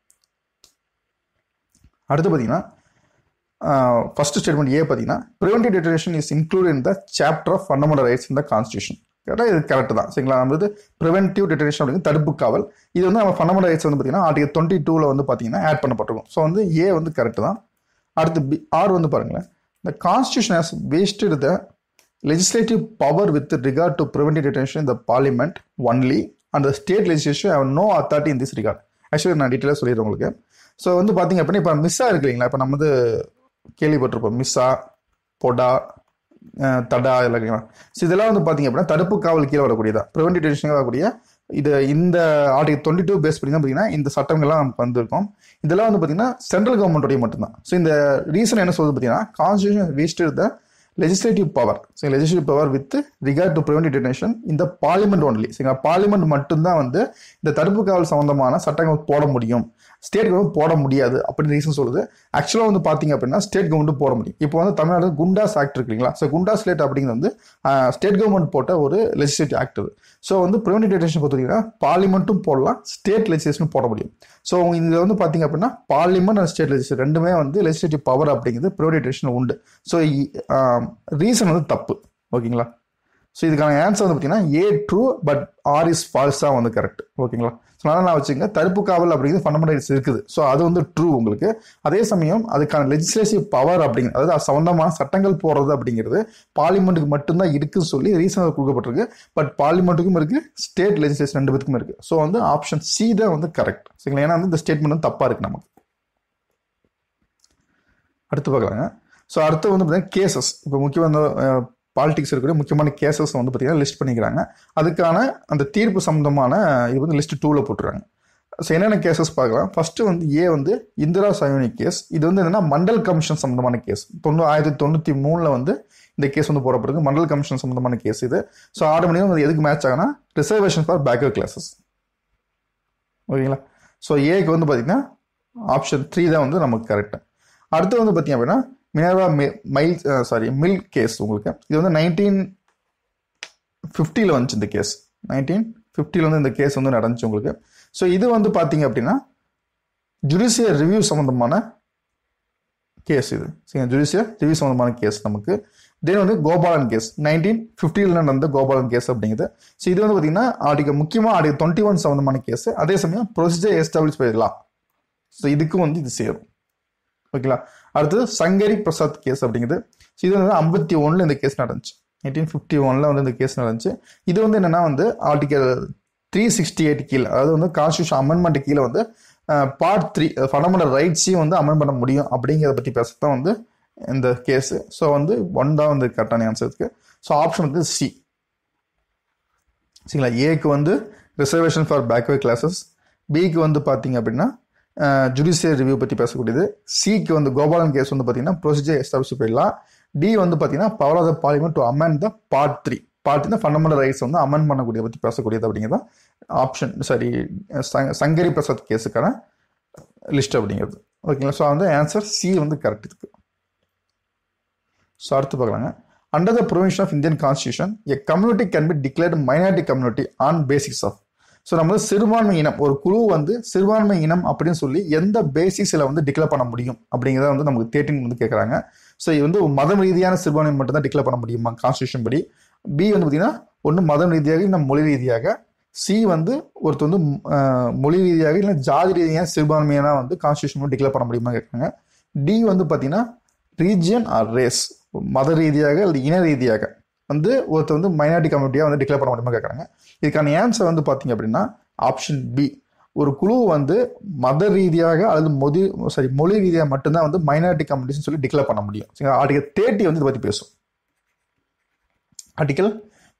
S1: அடுத்து பார்த்தீங்கன்னா ஃபர்ஸ்ட் ஸ்டேட்மெண்ட் ஏ பார்த்தீங்கன்னா preventive detention is include in the chapter of fundamental rights in the constitution கரெக்டாக இது கரெக்ட் தான் சரிங்களா நம்ம வந்து ப்ரிவென்டிவ் டிட்டரேஷன் அப்படிங்கிறது தடுப்பு காவல் இது வந்து நம்ம ஃபண்டமெண்டல் ரைட்ஸ் வந்து பார்த்தீங்கன்னா ஆர்டிகல் டுவெண்ட்டி டூவில் வந்து பார்த்தீங்கன்னா ஆட் பண்ணப்பட்டிருக்கும் ஸோ வந்து ஏ வந்து கரெக்ட் தான் அடுத்து பி ஆர் வந்து பாருங்களேன் the constitution has vested the legislative power with regard to preventive detention இந்த parliament only and state legislation have no authority in this regard actually நான் டீட்டெயிலாக சொல்லிடுறேன் உங்களுக்கு ஸோ வந்து பார்த்தீங்க அப்படின்னா இப்போ மிஸ்ஸா இருக்கு இல்லைங்களா இப்போ நம்ம வந்து கேள்விப்பட்டிருப்போம் மிஸ்ஸா பொடா அஹ், தடா இல்லைங்களா ஸோ இதெல்லாம் வந்து பார்த்தீங்க அப்படின்னா தடுப்பு காவல் கீழே வரக்கூடியதா ப்ரிவென்டிவ் டிடெக்ஷன் வரக்கூடிய இது இந்த ஆர்டிகல் டுவெண்ட்டி டூ பேஸ் பண்ணி தான் பார்த்தீங்கன்னா இந்த சட்டங்கள்லாம் நமக்கு வந்திருக்கும் இதெல்லாம் வந்து பார்த்தீங்கன்னா சென்ட்ரல் கவர்மெண்ட்டுடைய மட்டும்தான் ஸோ இந்த ரீசன் என்ன சொல்லுது பார்த்தீங்கன்னா constitution vested the legislative power so legislative power with regard to preventive detention இந்த பார்லிமெண்ட் ஒன்லி சரிங்களா பார்லிமெண்ட் மட்டும்தான் வந்து இந்த தடுப்பு காவல் சம்பந்தமான சட்டங்கள் போட முடியும் ஸ்டேட் கவர்மெண்ட் போட முடியாது அப்படின்னு ரீசன் சொல்லுது ஆக்சுவலாக வந்து பார்த்தீங்க அப்படின்னா ஸ்டேட் கவர்மெண்ட் போட முடியும் இப்போ வந்து தமிழ்நாடு குண்டாஸ் ஆக்ட் இருக்கு இல்லைங்களா ஸோ குண்டாஸ் லேட் அப்படிங்கிறது வந்து ஸ்டேட் கவர்மெண்ட் போட்ட ஒரு லெஜிஸ்லேட்டிவ் ஆக்ட் இது ஸோ வந்து ப்ரிவென்டிவ் டிடென்ஷன் பார்த்தீங்கன்னா பார்லிமெண்ட்டும் போடலாம் ஸ்டேட் லெஜிஸ்லேஷனும் போட முடியும் ஸோ இதில் வந்து பார்த்தீங்க அப்படின்னா பார்லிமெண்ட் அண்ட் ஸ்டேட் லெஜிஸ்லேஷன் ரெண்டுமே வந்து லெஜிஸ்லேட்டிவ் பவர் அப்படிங்கிறது ப்ரிவென்டிவ் டிடென்ஷன் உண்டு ஸோ ரீசன் வந்து தப்பு ஓகேங்களா ஸோ இதுக்கான ஆன்சர் வந்து பார்த்தீங்கன்னா A true but R is ஃபால்ஸாக வந்து கரெக்ட் ஓகேங்களா ஸோ நல்லா நான் வச்சுங்க தடுப்பு காவல் அப்படிங்கிறது ஃபண்டமெண்டல்ஸ் இருக்குது ஸோ அது வந்து ட்ரூ உங்களுக்கு அதே சமயம் அதுக்கான லெஜிஸ்லேட்டிவ் பவர் அப்படிங்கிறது அதாவது அது சம்பந்தமான சட்டங்கள் போடுறது அப்படிங்கிறது பார்லிமெண்ட்டுக்கு மட்டும்தான் இருக்குன்னு சொல்லி ரீசன் கொடுக்கப்பட்டிருக்கு பட் பார்லிமெண்ட்டுக்கும் இருக்கு ஸ்டேட் லெஜிஸ்லேஷன் ரெண்டு பேருக்கும் இருக்கு ஸோ வந்து ஆப்ஷன் சி தான் வந்து கரெக்ட் சரிங்களா ஏன்னா வந்து இந்த ஸ்டேட்மெண்ட் வந்து தப்பாக இருக்கு நமக்கு அடுத்து பார்க்கலாங்க ஸோ அடுத்து வந்து பார்த்தீங்கன்னா கேசஸ் இப்போ முக்கியமாக இந்த பாலிடிக்ஸ் இருக்கக்கூடிய முக்கியமான கேசஸ் வந்து பார்த்தீங்கன்னா லிஸ்ட் பண்ணிக்கிறாங்க அதுக்கான அந்த தீர்ப்பு சம்பந்தமான இது வந்து லிஸ்ட் டூவில் போட்டுருக்காங்க ஸோ என்னென்ன கேசஸ் பார்க்கலாம் ஃபர்ஸ்ட் வந்து ஏ வந்து இந்திரா சயோனி கேஸ் இது வந்து என்னன்னா மண்டல் கமிஷன் சம்பந்தமான கேஸ் தொண்ணூ ஆயிரத்தி தொண்ணூற்றி மூணில் வந்து இந்த கேஸ் வந்து போடப்படுது மண்டல் கமிஷன் சம்பந்தமான கேஸ் இது ஸோ ஆறு மணி வந்து எதுக்கு மேட்ச் ஆகுனா ரிசர்வேஷன் ஃபார் பேக்கர் கிளாஸஸ் ஓகேங்களா ஸோ ஏக்கு வந்து பார்த்தீங்கன்னா ஆப்ஷன் த்ரீ தான் வந்து நமக்கு கரெக்ட் அடுத்து வந்து பார்த்தீங்க அப்படின்னா Minerva mile sorry mill case உங்களுக்கு இது வந்து நைன்டீன் ஃபிஃப்டியில் வந்துச்சு இந்த கேஸ் நைன்டீன் ஃபிஃப்டியில் வந்து இந்த கேஸ் வந்து நடந்துச்சு உங்களுக்கு ஸோ இது வந்து பார்த்தீங்க அப்படின்னா ஜுடிஷியல் ரிவ்யூ சம்மந்தமான கேஸ் இது சரிங்க ஜுடிஷியல் ரிவ்யூ சம்மந்தமான கேஸ் நமக்கு தென் வந்து கோபாலன் கேஸ் நைன்டீன் ஃபிஃப்டியில் நடந்த கோபாலன் கேஸ் அப்படிங்கிறது ஸோ இது வந்து பார்த்தீங்கன்னா ஆர்டிகல் முக்கியமாக ஆர்டிகல் டுவெண்ட்டி ஒன் சம்மந்தமான கேஸ் அதே சமயம் ப்ரொசீஜர் எஸ்டாப்ளிஷ் பண்ணிடலாம் ஸோ இதுக்கும் வந்து இது சேரும் ஓகேங்களா அடுத்தது சங்கரி பிரசாத் கேஸ் அப்படிங்கிறது ஸோ இது வந்து ஐம்பத்தி ஒன்றில் இந்த கேஸ் நடந்துச்சு நைன்டீன் ஃபிஃப்டி ஒனில் வந்து இந்த கேஸ் நடந்துச்சு இது வந்து என்னென்னா வந்து ஆர்டிகல் த்ரீ சிக்ஸ்டி எயிட் கீழே அதாவது வந்து கான்ஸ்டியூஷன் அமெண்ட்மெண்ட் கீழே வந்து பார்ட் த்ரீ ஃபண்டமெண்டல் ரைட்ஸையும் வந்து அமெண்ட் பண்ண முடியும் அப்படிங்கிறத பற்றி பேச தான் வந்து இந்த கேஸு ஸோ வந்து ஒன் தான் வந்து கரெக்டான ஆன்சருக்கு ஸோ ஆப்ஷன் வந்து சி சரிங்களா ஏக்கு வந்து ரிசர்வேஷன் ஃபார் பேக்வே கிளாஸஸ் பிக்கு வந்து பார்த்தீங்க அப்படின்னா ஜுடிஷியல் ரிவ்யூ பற்றி பேசக்கூடியது சிக்கு வந்து கோபாலன் கேஸ் வந்து பார்த்தீங்கன்னா ப்ரொசீஜர் எஸ்டாப்ளிஷ் பண்ணிடலாம் டி வந்து பார்த்தீங்கன்னா power of the parliament to amend the part three part three fundamental rights வந்து அமெண்ட் பண்ணக்கூடிய பற்றி பேசக்கூடியது அப்படிங்கிறது ஆப்ஷன் சாரி சங்கரி பிரசாத் கேஸுக்கான லிஸ்ட் அப்படிங்கிறது ஓகேங்களா ஸோ வந்து ஆன்சர் சி வந்து கரெக்ட் இருக்கு ஸோ அடுத்து பார்க்கலாங்க under the provision of Indian constitution a community can be declared minority community on basics of so நம்ம வந்து சிறுபான்மை இனம் ஒரு குழு வந்து சிறுபான்மை இனம் அப்படின்னு சொல்லி எந்த பேசிக்ஸில் வந்து டிக்ளேர் பண்ண முடியும் அப்படிங்கிறத வந்து நமக்கு தேர்ட்டின் வந்து கேட்குறாங்க ஸோ இது வந்து மதம் ரீதியான சிறுபான்மை மட்டும் தான் டிக்ளேர் பண்ண முடியுமா கான்ஸ்டியூஷன் படி பி வந்து பார்த்தீங்கன்னா ஒன்று மதம் ரீதியாக இல்லை மொழி ரீதியாக சி வந்து ஒருத்தர் வந்து மொழி ரீதியாக இல்லை ஜாதி ரீதியாக சிறுபான்மையான வந்து கான்ஸ்டியூஷன் டிக்ளேர் பண்ண முடியுமா கேட்குறாங்க டி வந்து பார்த்தீங்கன்னா ரீஜியன் ஆர் ரேஸ் மத ரீதியாக அல்லது இன ரீதியாக வந்து ஒருத்தர் வந்து மைனாரிட்டி கம்யூனிட்டியாக வந்து டிக்ளேர் பண்ண முடியுமா கேட்குறாங்க இதுக்கான ஆன்சர் வந்து பார்த்தீங்க அப்படின்னா ஆப்ஷன் பி ஒரு குழு வந்து மத ரீதியாக அல்லது மொழி சாரி மொழி ரீதியாக மட்டும்தான் வந்து மைனாரிட்டி கம்யூனிட்டிஸ்னு சொல்லி டிக்ளேர் பண்ண முடியும் ஆர்டிகல் தேர்ட்டி வந்து இதை பற்றி பேசும் ஆர்டிகல்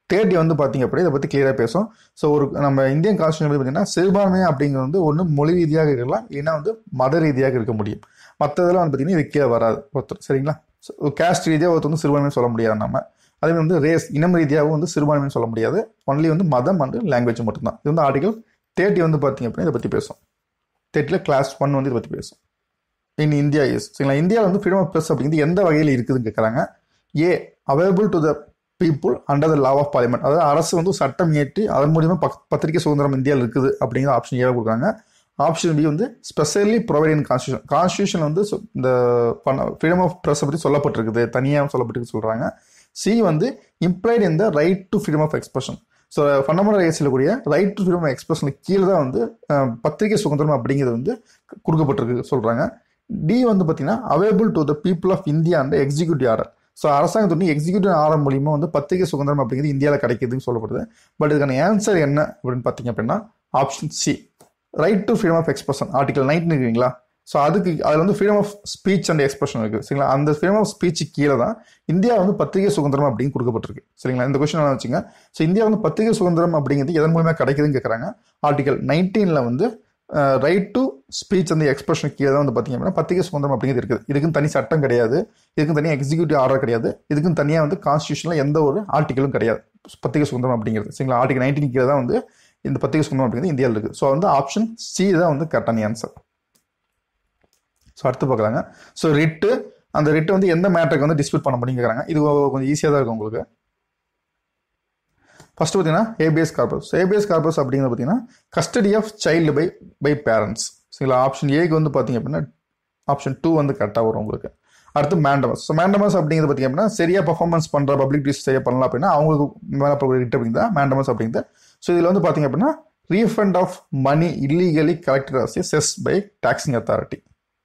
S1: தேர்ட்டி வந்து பார்த்தீங்க அப்படின்னா இதை பற்றி கிளியராக பேசும் ஸோ ஒரு நம்ம இந்தியன் கான்ஸ்டியூஷன் பார்த்தீங்கன்னா சிறுபான்மை அப்படிங்கிறது வந்து ஒன்று மொழி ரீதியாக இருக்கலாம் இல்லைன்னா வந்து மத ரீதியாக இருக்க முடியும் மற்றதெல்லாம் வந்து பார்த்தீங்கன்னா இது கீழே வராது ஒருத்தர் சரிங்களா கேஸ்ட் ரீதியாக ஒருத்தர் வந்து சிறுபான்மைன்னு சொல்ல முடியாது நம்ம அதே மாதிரி வந்து ரேஸ் இனம் ரீதியாகவும் வந்து சிறுபான்மைன்னு சொல்ல முடியாது ஒன்லி வந்து மதம் அண்டு லாங்குவேஜ் மட்டும்தான் இது வந்து ஆர்டிகல் தேர்ட்டி வந்து பார்த்தீங்க அப்படின்னா இதை பற்றி பேசும் தேர்ட்டியில் கிளாஸ் ஒன் வந்து இதை பற்றி பேசும் இன் இந்தியா இஸ் சரிங்களா இந்தியாவில் வந்து ஃப்ரீடம் ஆஃப் ப்ரெஸ் அப்படிங்கிறது எந்த வகையில் இருக்குதுன்னு கேட்குறாங்க A available to the people under the law of parliament அதாவது அரசு வந்து சட்டம் இயற்றி அதன் மூலியமா பக் பத்திரிகை சுதந்திரம் இந்தியாவில் இருக்குது அப்படிங்கிற ஆப்ஷன் ஏழை கொடுக்குறாங்க ஆப்ஷன் பி வந்து specially provide in constitution constitution வந்து சொ- இந்த ஃப்ரீடம் ஆஃப் ப்ரெஸ் பற்றி சொல்லப்பட்டிருக்குது தனியாக சொல்லப்பட்டிருக்கு சொல்கிறாங்க சி வந்து implied in the right to freedom of expression so fundamental rights சொல்லக்கூடிய ரைட் டு ஃப்ரீடம் ஆஃப் எக்ஸ்பிரஷனுக்கு கீழே தான் வந்து அஹ், பத்திரிகை சுதந்திரம் அப்படிங்கிறது வந்து கொடுக்கப்பட்டிருக்கு சொல்கிறாங்க டி வந்து பார்த்தீங்கன்னா available to the people of India and executive order so அரசாங்கத்துடைய எக்ஸிக்யூட்டிவ் ஆர்டர் மூலியமா வந்து பத்திரிகை சுதந்திரம் அப்படிங்கிறது இந்தியாவில் கிடைக்குதுன்னு சொல்லப்படுது பட் இதுக்கான ஆன்சர் என்ன அப்படின்னு பார்த்தீங்க அப்படின்னா option C right to freedom of expression article nineteen இருக்குங்களா ஸோ அதுக்கு அதில் வந்து freedom of speech and expression இருக்குது சரிங்களா அந்த ஃப்ரீடம் ஆஃப் ஸ்பீச் கீழே தான் இந்தியா வந்து பத்திரிகை சுதந்திரம் அப்படின்னு கொடுக்கப்பட்டிருக்கு சரிங்களா இந்த கொஸ்டின் என்ன வச்சுங்க ஸோ இந்தியா வந்து பத்திரிகை சுதந்திரம் அப்படிங்கிறது எதன் மூலமா கிடைக்குதுன்னு கேட்குறாங்க ஆர்டிகல் நைன்டீனில் வந்து ரைட் டு ஸ்பீச் அந்த எக்ஸ்பிரஷன் கீழே தான் வந்து பார்த்தீங்க அப்படின்னா பத்திரிகை சுதந்திரம் அப்படிங்கிறது இருக்குது இதுக்குன்னு தனி சட்டம் கிடையாது இதுக்கும் தனியாக எக்ஸிக்யூட்டிவ் ஆர்டர் கிடையாது இதுக்கும் தனியாக வந்து கான்ஸ்டியூஷனில் எந்த ஒரு ஆர்டிகளும் கிடையாது பத்திரிகை சுதந்திரம் அப்படிங்கிறது சரிங்களா ஆர்டிகல் நைன்டீன் கீழே தான் வந்து இந்த பத்திரிகை சுதந்திரம் அப்படிங்கிறது இந்தியாவில் இருக்குது ஸோ வந்து ஆப்ஷன் சி தான் வந்து கரெக்டான ஆன்சர் ஸோ அடுத்து பார்க்கலாங்க ஸோ ரிட்டு அந்த ரிட்டு வந்து எந்த மேட்டருக்கு வந்து டிஸ்பியூட் பண்ண முடியும் கேட்குறாங்க இது கொஞ்சம் ஈஸியாக தான் இருக்கும் உங்களுக்கு ஃபர்ஸ்ட் பார்த்தீங்கன்னா ஏபிஎஸ் கார்பஸ் ஏபிஎஸ் கார்பஸ் அப்படிங்கிறது பார்த்தீங்கன்னா custody of child by by parents சரிங்களா ஆப்ஷன் ஏக்கு வந்து பார்த்தீங்க அப்படின்னா ஆப்ஷன் டூ வந்து கரெக்டாக வரும் உங்களுக்கு அடுத்து மேண்டமஸ் ஸோ மேண்டமஸ் அப்படிங்கிறது பார்த்தீங்க அப்படின்னா சரியாக பர்ஃபார்மன்ஸ் பண்ணுற பப்ளிக் டியூஸ் சரியாக பண்ணலாம் அப்படின்னா அவங்களுக்கு மேலே போகிற ரிட் அப்படிங்கிறத மேண்டமஸ் அப்படிங்கிறது ஸோ இதில் வந்து பார்த்தீங்க அப்படின்னா refund of money illegally collected as cess by taxing authority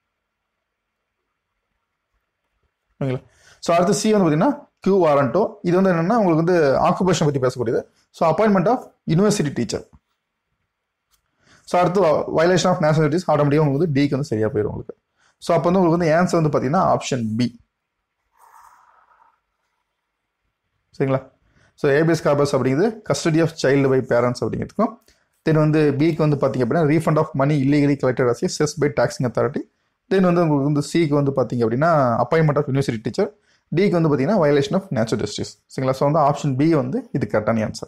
S1: ஓகேங்களா ஸோ அடுத்து சி வந்து பார்த்தீங்கன்னா கியூ வாரண்டோ இது வந்து என்னன்னா உங்களுக்கு வந்து ஆக்குபேஷன் பற்றி பேசக்கூடியது so appointment of university teacher so அடுத்து வயலேஷன் ஆஃப் நேஷனாலிட்டிஸ் ஆட்டோமேட்டிக்காக உங்களுக்கு வந்து டிக்கு வந்து சரியாக போயிடும் உங்களுக்கு ஸோ அப்போ வந்து உங்களுக்கு வந்து ஆன்சர் வந்து பார்த்தீங்கன்னா ஆப்ஷன் பி சரிங்களா ஸோ ஏபிஎஸ் கார்பஸ் அப்படிங்கிறது custody of child by parents அப்படிங்கிறதுக்கும் தென் வந்து பிக்கு வந்து பார்த்தீங்க அப்படின்னா refund of money illegally collected as cess by taxing authority then வந்து உங்களுக்கு வந்து சிக்கு வந்து பார்த்தீங்க அப்படின்னா அப்பாயின்மெண்ட் ஆஃப் யூனிவர்சிட்டி டீச்சர் டிக்கு வந்து பார்த்தீங்கன்னா வயலேஷன் ஆஃப் நேச்சுரல் ஜஸ்டிஸ் சரிங்களா ஸோ வந்து ஆப்ஷன் பி வந்து இது கரெக்டான ஆன்சர்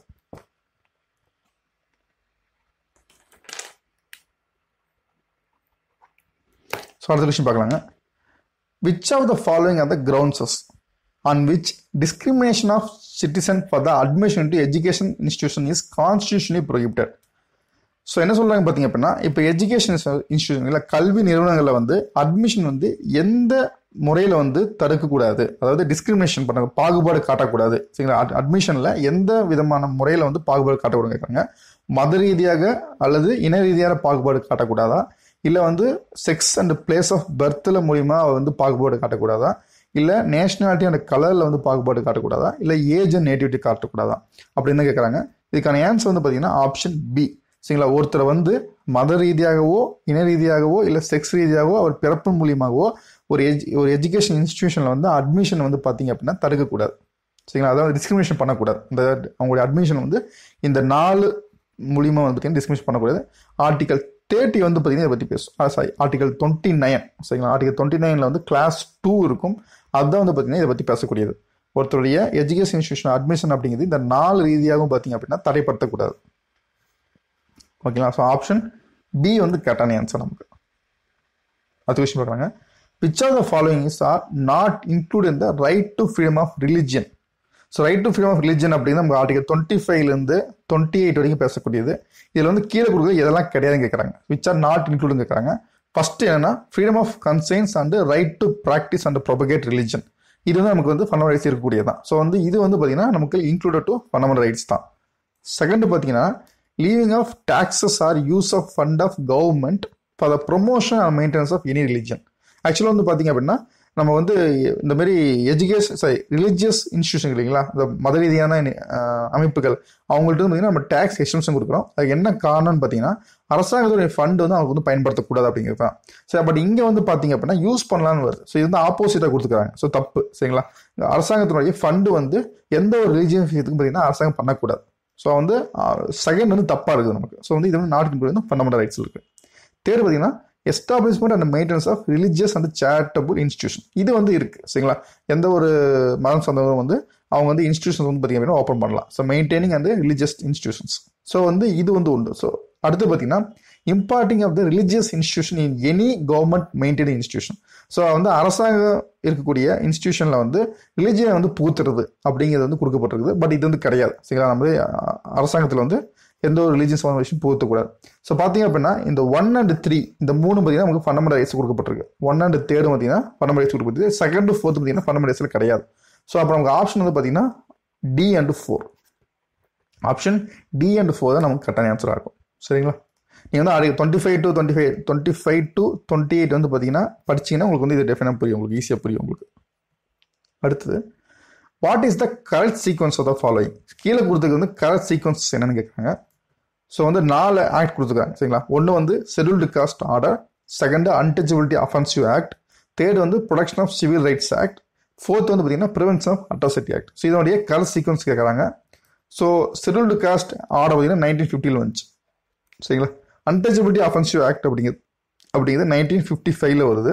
S1: ஸோ அடுத்த கொஸ்டின் பார்க்கலாங்க which of the following are the grounds on which discrimination of citizen for the admission to education institution is constitutionally prohibited so என்ன சொல்றாங்க பார்த்தீங்க அப்படின்னா இப்போ எஜுகேஷன் இன்ஸ்டியூஷன் இல்லை கல்வி நிறுவனங்களில் வந்து அட்மிஷன் வந்து எந்த முறையில் வந்து தடுக்கக்கூடாது அதாவது டிஸ்கிரிமினேஷன் பண்ண பாகுபாடு காட்டக்கூடாது சரிங்களா அட்மிஷனில் எந்த விதமான முறையில் வந்து பாகுபாடு காட்டக்கூடாது கேட்குறாங்க மத ரீதியாக அல்லது இன ரீதியான பாகுபாடு காட்டக்கூடாதா இல்லை வந்து செக்ஸ் அண்ட் பிளேஸ் ஆஃப் பர்த்தில் மூலியமா வந்து பாகுபாடு காட்டக்கூடாதா இல்லை நேஷனாலிட்டி அண்ட் கலரில் வந்து பாகுபாடு காட்டக்கூடாதா இல்லை ஏஜ் அண்ட் நேட்டிவிட்டி காட்டக்கூடாதா அப்படின்னு தான் கேட்குறாங்க இதுக்கான ஆன்சர் வந்து பார்த்தீங்கன்னா ஆப்ஷன் பி சரிங்களா ஒருத்தரை வந்து மத ரீதியாகவோ இன ரீதியாகவோ இல்லை செக்ஸ் ரீதியாகவோ அவர் பிறப்பு மூலியமாகவோ ஒரு எஜ் ஒரு எஜுகேஷன் இன்ஸ்டிடியூஷனில் வந்து அட்மிஷன் வந்து பார்த்தீங்க அப்படின்னா தடுக்கக்கூடாது சரிங்களா அதாவது டிஸ்கிரிமினேஷன் பண்ணக்கூடாது இந்த அவங்களுடைய அட்மிஷன் வந்து இந்த நாலு மூலியமா வந்து பார்த்தீங்கன்னா டிஸ்கிரிமினேஷன் பண்ணக்கூடாது ஆர்டிகல் தேர்ட்டி வந்து பார்த்தீங்கன்னா இதை பற்றி பேசும் சாரி ஆர்டிகல் டுவெண்ட்டி நைன் சரிங்களா ஆர்டிகல் டுவெண்ட்டி நைனில் வந்து கிளாஸ் டூ இருக்கும் அதுதான் வந்து பார்த்தீங்கன்னா இதை பற்றி பேசக்கூடியது ஒருத்தருடைய எஜுகேஷன் இன்ஸ்டியூஷன் அட்மிஷன் அப்படிங்கிறது இந்த நாலு ரீதியாகவும் பார்த்தீங்க அப்படின்னா தடைப்படுத்தக்கூடாது ஓகேங்களா ஸோ ஆப்ஷன் பி வந்து கரெக்டான ஆன்சர் நமக்கு அடுத்த கொஸ்டின் பார்க்குறாங்க which are the following is are not include in the right to freedom of religion so right to freedom of religion அப்படின்னா நமக்கு ஆர்டிகல் டுவெண்ட்டி ஃபைவ்லேருந்து டுவெண்ட்டி எயிட் வரைக்கும் பேசக்கூடியது இதில் வந்து கீழே கொடுக்குறது எதெல்லாம் கிடையாதுன்னு கேட்குறாங்க விச் ஆர் நாட் இன்க்ளூடுன்னு கேட்குறாங்க ஃபர்ஸ்ட் என்னன்னா freedom of conscience and right to practise and propagate religion இது வந்து நமக்கு வந்து ஃபண்டமெண்டல் ரைட்ஸ் இருக்கக்கூடியது தான் ஸோ வந்து இது வந்து பார்த்தீங்கன்னா நமக்கு இன்க்ளூடட் டு ஃபண்டமெண்டல் ரைட்ஸ் தான் செகண்ட் பார்த்தீங்கன்னா levying of taxes or use of fund of government for the promotion and maintenance of any religion ஆக்சுவலாக வந்து பார்த்தீங்க அப்படின்னா நம்ம வந்து இந்த மாதிரி எஜுகேஷன் சாரி ரிலீஜியஸ் இன்ஸ்டியூஷன் இல்லைங்களா இந்த மத ரீதியான அஹ், அமைப்புகள் அவங்கள்ட்ட வந்து பார்த்தீங்கன்னா நம்ம டேக்ஸ் எக்ஸ்டென்ஷன் கொடுக்குறோம் அதுக்கு என்ன காரணம்னு பார்த்தீங்கன்னா அரசாங்கத்துடைய ஃபண்ட் வந்து அவங்க வந்து பயன்படுத்தக்கூடாது அப்படிங்கிறது தான் சரி பட் இங்கே வந்து பார்த்தீங்க அப்படின்னா யூஸ் பண்ணலாம்னு வருது ஸோ இது வந்து ஆப்போசிட்டாக கொடுத்துருக்காங்க ஸோ தப்பு சரிங்களா இந்த அரசாங்கத்தினுடைய ஃபண்டு வந்து எந்த ஒரு ரிலீஜியன் விஷயத்துக்கும் பார்த்தீங்கன்னா அரசாங்கம் பண்ணக்கூடாது ஸோ வந்து செகண்ட் வந்து தப்பாக இருக்குது நமக்கு ஸோ வந்து இது வந்து நாட்டுக்கு வந்து ஃபண்டமெண்டல் ரைட்ஸ் இருக்குது தேர்ட் பார்த்தீங்கன்னா establishment and maintenance of religious and charitable institution இது வந்து இருக்கு சரிங்களா எந்த ஒரு மதம் சார்ந்தவரும் வந்து அவங்க வந்து இன்ஸ்டியூஷன் வந்து பார்த்தீங்கன்னா ஓப்பன் பண்ணலாம் so maintaining and religious institutions so வந்து இது வந்து உண்டு ஸோ அடுத்து பார்த்தீங்கன்னா imparting of the religious institution in any government maintain institution so வந்து அரசாங்கம் இருக்கக்கூடிய இன்ஸ்டியூஷனில் வந்து ரிலிஜியனை வந்து பூத்துறது அப்படிங்கிறது வந்து கொடுக்கப்பட்டிருக்குது பட் இது வந்து கிடையாது சரிங்களா நம்ம வந்து அஹ், அரசாங்கத்தில் வந்து எந்த ஒரு ரிலீஜியஸ் விஷயம் பூத்தக்கூடாது ஸோ பார்த்தீங்க அப்படின்னா இந்த ஒன் அண்ட் த்ரீ இந்த மூணு பார்த்தீங்கன்னா நமக்கு ஃபண்டமெண்டல் ரைட்ஸ் கொடுக்கப்பட்டிருக்கு ஒன் அண்ட் தேர்டு பார்த்தீங்கன்னா ஃபண்டமெண்டல் ரைட்ஸ் கொடுக்கப்பட்டிருக்கு செகண்ட் ஃபோர்த் பார்த்தீங்கன்னா ஃபண்டமெண்டல் ரைட்ஸில் கிடையாது ஸோ அப்புறம் நமக்கு ஆப்ஷன் வந்து பார்த்தீங்கன்னா D and four option D and four தான் நமக்கு கரெக்டான ஆன்சராக இருக்கும் சரிங்களா நீங்கள் வந்து அது twenty five to twenty five twenty five to twenty eight வந்து பார்த்தீங்கன்னா படிச்சீங்கன்னா உங்களுக்கு வந்து இது டெஃபினாக புரியும் உங்களுக்கு ஈஸியாக புரியும் உங்களுக்கு அடுத்தது what is the correct sequence of the following கீழே கொடுத்தது வந்து கரெக்ட் சீக்வன்ஸ் என்னன்னு கேட்குறாங்க ஸோ வந்து நாலு ஆக்ட் கொடுத்துருக்காங்க சரிங்களா ஒன்று வந்து scheduled caste order second untouchability offensive act third வந்து protection of civil rights act fourth வந்து பார்த்தீங்கன்னா prevention of atrocity act so இதனுடைய கரெக்ட் சீக்வன்ஸ் கேட்குறாங்க ஸோ ஷெடியூல்டு காஸ்ட் ஆர்டர் பார்த்தீங்கன்னா நைன்டீன் ஃபிஃப்டியில் வந்துச்சு சரிங்களா அன்டச்சபிலிட்டி அஃபென்சிவ் ஆக்ட் அப்படிங்கிறது அப்படிங்கிறது நைன்டீன் ஃபிஃப்டி ஃபைவ்ல வருது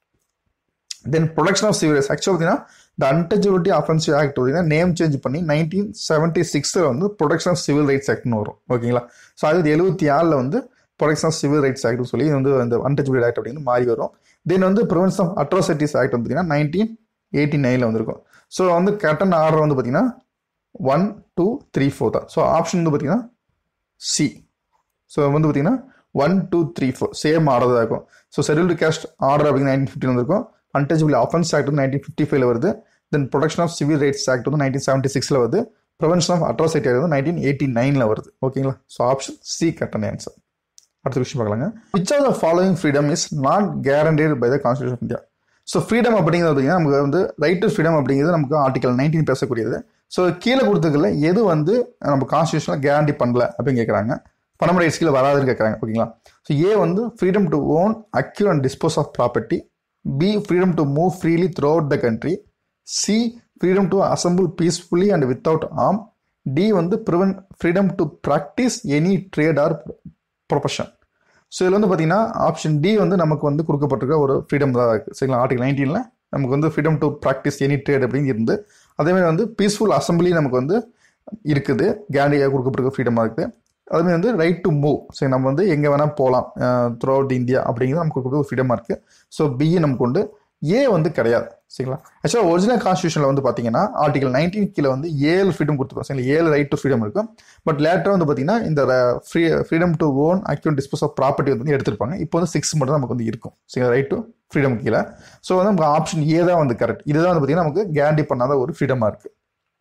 S1: then production of civil rights ஆக்சுவலாக பார்த்தீங்கன்னா இந்த அன்டச்சபிலிட்டி அஃபென்சிவ் ஆக்ட் பார்த்தீங்கன்னா நேம் சேஞ்ச் பண்ணி நைன்டீன் செவன்ட்டி சிக்ஸில் வந்து ப்ரொடக்ஷன் ஆஃப் சிவில் ரைட்ஸ் ஆக்ட்னு வரும் ஓகேங்களா ஸோ அது எழுபத்தி ஆறில் வந்து ப்ரொடக்ஷன் ஆஃப் சிவில் ரைட்ஸ் ஆக்ட்னு சொல்லி இது வந்து அந்த அன்டச்சபிலிட்டி ஆக்ட் அப்படின்னு மாறி வரும் தென் வந்து ப்ரிவென்ஷன் ஆஃப் அட்ராசிட்டிஸ் ஆக்ட் வந்து பார்த்தீங்கன்னா நைன்டீன் எயிட்டி நைனில் வந்திருக்கும் ஸோ வந்து கரெக்டான ஆர்டர் வந்து பார்த்தீங்கன்னா ஒன் டூ த்ரீ ஃபோர் தான் ஸோ ஆப்ஷன் வந்து பார்த்தீங்கன்னா சி ஸோ வந்து பார்த்தீங்கன்னா one two three four same order தான் இருக்கும் ஸோ ஷெடியூல்டு கேஸ்ட் ஆர்டர் அப்படிங்கிற நைன்டீன் ஃபிஃப்டின் வந்திருக்கும் அன்டச்சபிள் அஃபென்ஸ் ஆக்ட் வந்து நைன்டீன் ஃபிஃப்டி ஃபைவ்ல வருது then production of civil rights act வந்து நைன்டீன் செவன்ட்டி சிக்ஸில் வருது ப்ரிவென்ஷன் ஆஃப் அட்ராசிட்டி ஆக்ட் வந்து நைன்டீன் எயிட்டி நைனில் வருது ஓகேங்களா ஸோ ஆப்ஷன் சி கரெக்டான ஆன்சர் அடுத்த விஷயம் பார்க்கலாங்க which of the following freedom is not guaranteed by the constitution of India so freedom அப்படிங்கிறது பார்த்தீங்கன்னா நமக்கு வந்து ரைட் டு ஃப்ரீடம் அப்படிங்கிறது நமக்கு ஆர்டிகல் நைன்டீன் பேசக்கூடியது ஸோ கீழே கொடுத்ததுல எது வந்து நம்ம கான்ஸ்டியூஷனில் கேரண்டி பண்ணல அப்படின்னு கேட்குறாங்க பணம் ரைட்ஸ் கீழே வராதுன்னு கேட்குறாங்க ஓகேங்களா ஸோ ஏ வந்து freedom to own acquire and dispose of property B freedom to move freely throughout the country C freedom to assemble peacefully and without arm D வந்து prevent freedom to practise any trade or profession so இதில் வந்து பார்த்தீங்கன்னா ஆப்ஷன் டி வந்து நமக்கு வந்து கொடுக்கப்பட்டிருக்க ஒரு ஃப்ரீடம் தான் இருக்குது சரிங்களா ஆர்டிகல் நைன்டீனில் நமக்கு வந்து freedom to practise any trade அப்படின்னு இருந்து அதேமாதிரி வந்து பீஸ்ஃபுல் அசம்பிளி நமக்கு வந்து இருக்குது கேண்டியாக கொடுக்கப்பட்டிருக்க ஃப்ரீடமாக இருக்குது அதுமாதிரி வந்து ரைட் டு மூவ் சரி நம்ம வந்து எங்கே வேணால் போகலாம் த்ரூ அவுட் இந்தியா அப்படிங்கிறது நமக்கு கொடுக்கப்பட்ட ஃப்ரீடமாக இருக்குது ஸோ பிஏ நமக்கு உண்டு ஏ வந்து கிடையாது சரிங்களா ஆக்சுவலாக ஒரிஜினல் கான்ஸ்டியூஷனில் வந்து பார்த்தீங்கன்னா ஆர்டிகல் நைன்டீன் கீழே வந்து ஏழு ஃப்ரீடம் கொடுத்துருக்கோம் சரிங்களா ஏழு ரைட் டு ஃப்ரீடம் இருக்கும் பட் லேட்டராக வந்து பார்த்தீங்கன்னா இந்த free freedom to own acquire dispose of property வந்து எடுத்திருப்பாங்க இப்போ வந்து சிக்ஸ் மட்டும் நமக்கு வந்து இருக்கும் சரிங்களா ரைட் டு ஃப்ரீடம் கீழே ஸோ வந்து நமக்கு ஆப்ஷன் ஏ தான் வந்து கரெக்ட் இதுதான் வந்து பார்த்தீங்கன்னா நமக்கு கேரண்டி பண்ணாத ஒரு ஃப்ரீடமாக இருக்குது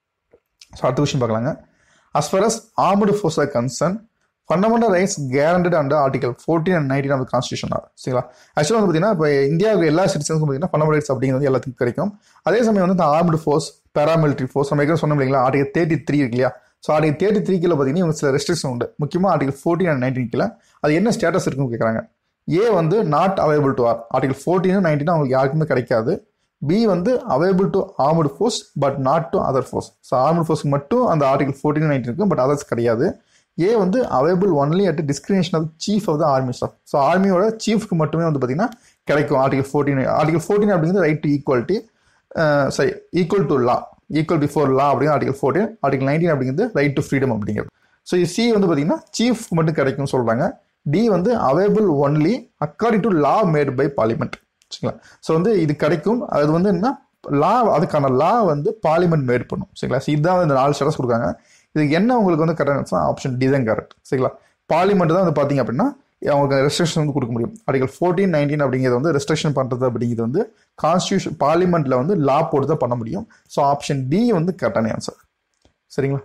S1: ஸோ அடுத்த விஷயம் பார்க்கலாங்க as far as armed force are concern fundamental rights guaranteed under article fourteen and nineteen of constitution சரிங்களா ஆக்சுவலாக வந்து பார்த்தீங்கன்னா இப்போ இந்தியாவுக்கு எல்லா சிட்டிசனுக்கும் பார்த்தீங்கன்னா ஃபண்டமெண்டல் ரைட்ஸ் அப்படிங்கிறது வந்து எல்லாத்துக்கும் கிடைக்கும் அதே சமயம் வந்து இந்த ஆர்மடு ஃபோர்ஸ் பேராமிலிட்டரி ஃபோர்ஸ் நம்ம ஏற்கனவே சொன்னோம் இல்லைங்களா ஆர்டிகல் தேர்ட்டி த்ரீ இருக்கு இல்லையா ஸோ ஆர்டிகல் தேர்ட்டி த்ரீ கீழே பார்த்தீங்கன்னா இவங்க சில ரெஸ்ட்ரிக்ஷன் உண்டு முக்கியமாக ஆர்டிகல் ஃபோர்டீன் அண்ட் நைன்டீன் கீழே அது என்ன ஸ்டேட்டஸ் இருக்குன்னு கேட்குறாங்க ஏ வந்து நாட் அவைலபிள் டு ஆர் ஆர்டிகல் ஃபோர்டீனும் நைன்டீனும் அவங்களுக்கு யாருக்குமே கிடைக்காது பி வந்து available to armed force but not to other force so armed ஃபோர்ஸ்க்கு மட்டும் அந்த ஆர்டிகல் ஃபோர்டீன் நைன்டீன் இருக்கும் பட் அதர்ஸ் கிடையாது ஏ வந்து available only at discrimination of chief of the army staff so ஆர்மியோட சீஃப்க்கு மட்டுமே வந்து பார்த்தீங்கன்னா கிடைக்கும் ஆர்டிகல் ஃபோர்டீன் ஆர்டிகல் ஃபோர்டீன் அப்படிங்கிறது ரைட் டு ஈக்குவாலிட்டி சரி equal to law equal before law அப்படிங்கிற ஆர்டிகல் ஃபோர்டீன் ஆர்டிகல் நைன்டீன் அப்படிங்கிறது ரைட் டு ஃப்ரீடம் அப்படிங்கிறது ஸோ சி வந்து பார்த்தீங்கன்னா சீஃப் மட்டும் கிடைக்கும்னு சொல்கிறாங்க டி வந்து available only according to law made by parliament சரிங்களா ஸோ வந்து இது கிடைக்கும் அது வந்து என்ன லா அதுக்கான லா வந்து பார்லிமெண்ட் மேட் பண்ணும் சரிங்களா ஸோ இதுதான் இந்த நாலு ஸ்டேட்டஸ் கொடுக்காங்க இதுக்கு என்ன உங்களுக்கு வந்து கரெக்டாக ஆப்ஷன் டி தான் கரெக்ட் சரிங்களா பார்லிமெண்ட் தான் வந்து பார்த்தீங்க அப்படின்னா அவங்களுக்கு ரெஸ்ட்ரிக்ஷன் வந்து கொடுக்க முடியும் ஆர்டிகல் ஃபோர்டீன் நைன்டீன் அப்படிங்கிறது வந்து ரெஸ்ட்ரிக்ஷன் பண்ணுறது அப்படிங்கிறது வந்து கான்ஸ்டியூஷன் பார்லிமெண்ட்டில் வந்து லா போட்டு தான் பண்ண முடியும் ஸோ ஆப்ஷன் டி வந்து கரெக்டான ஆன்சர் சரிங்களா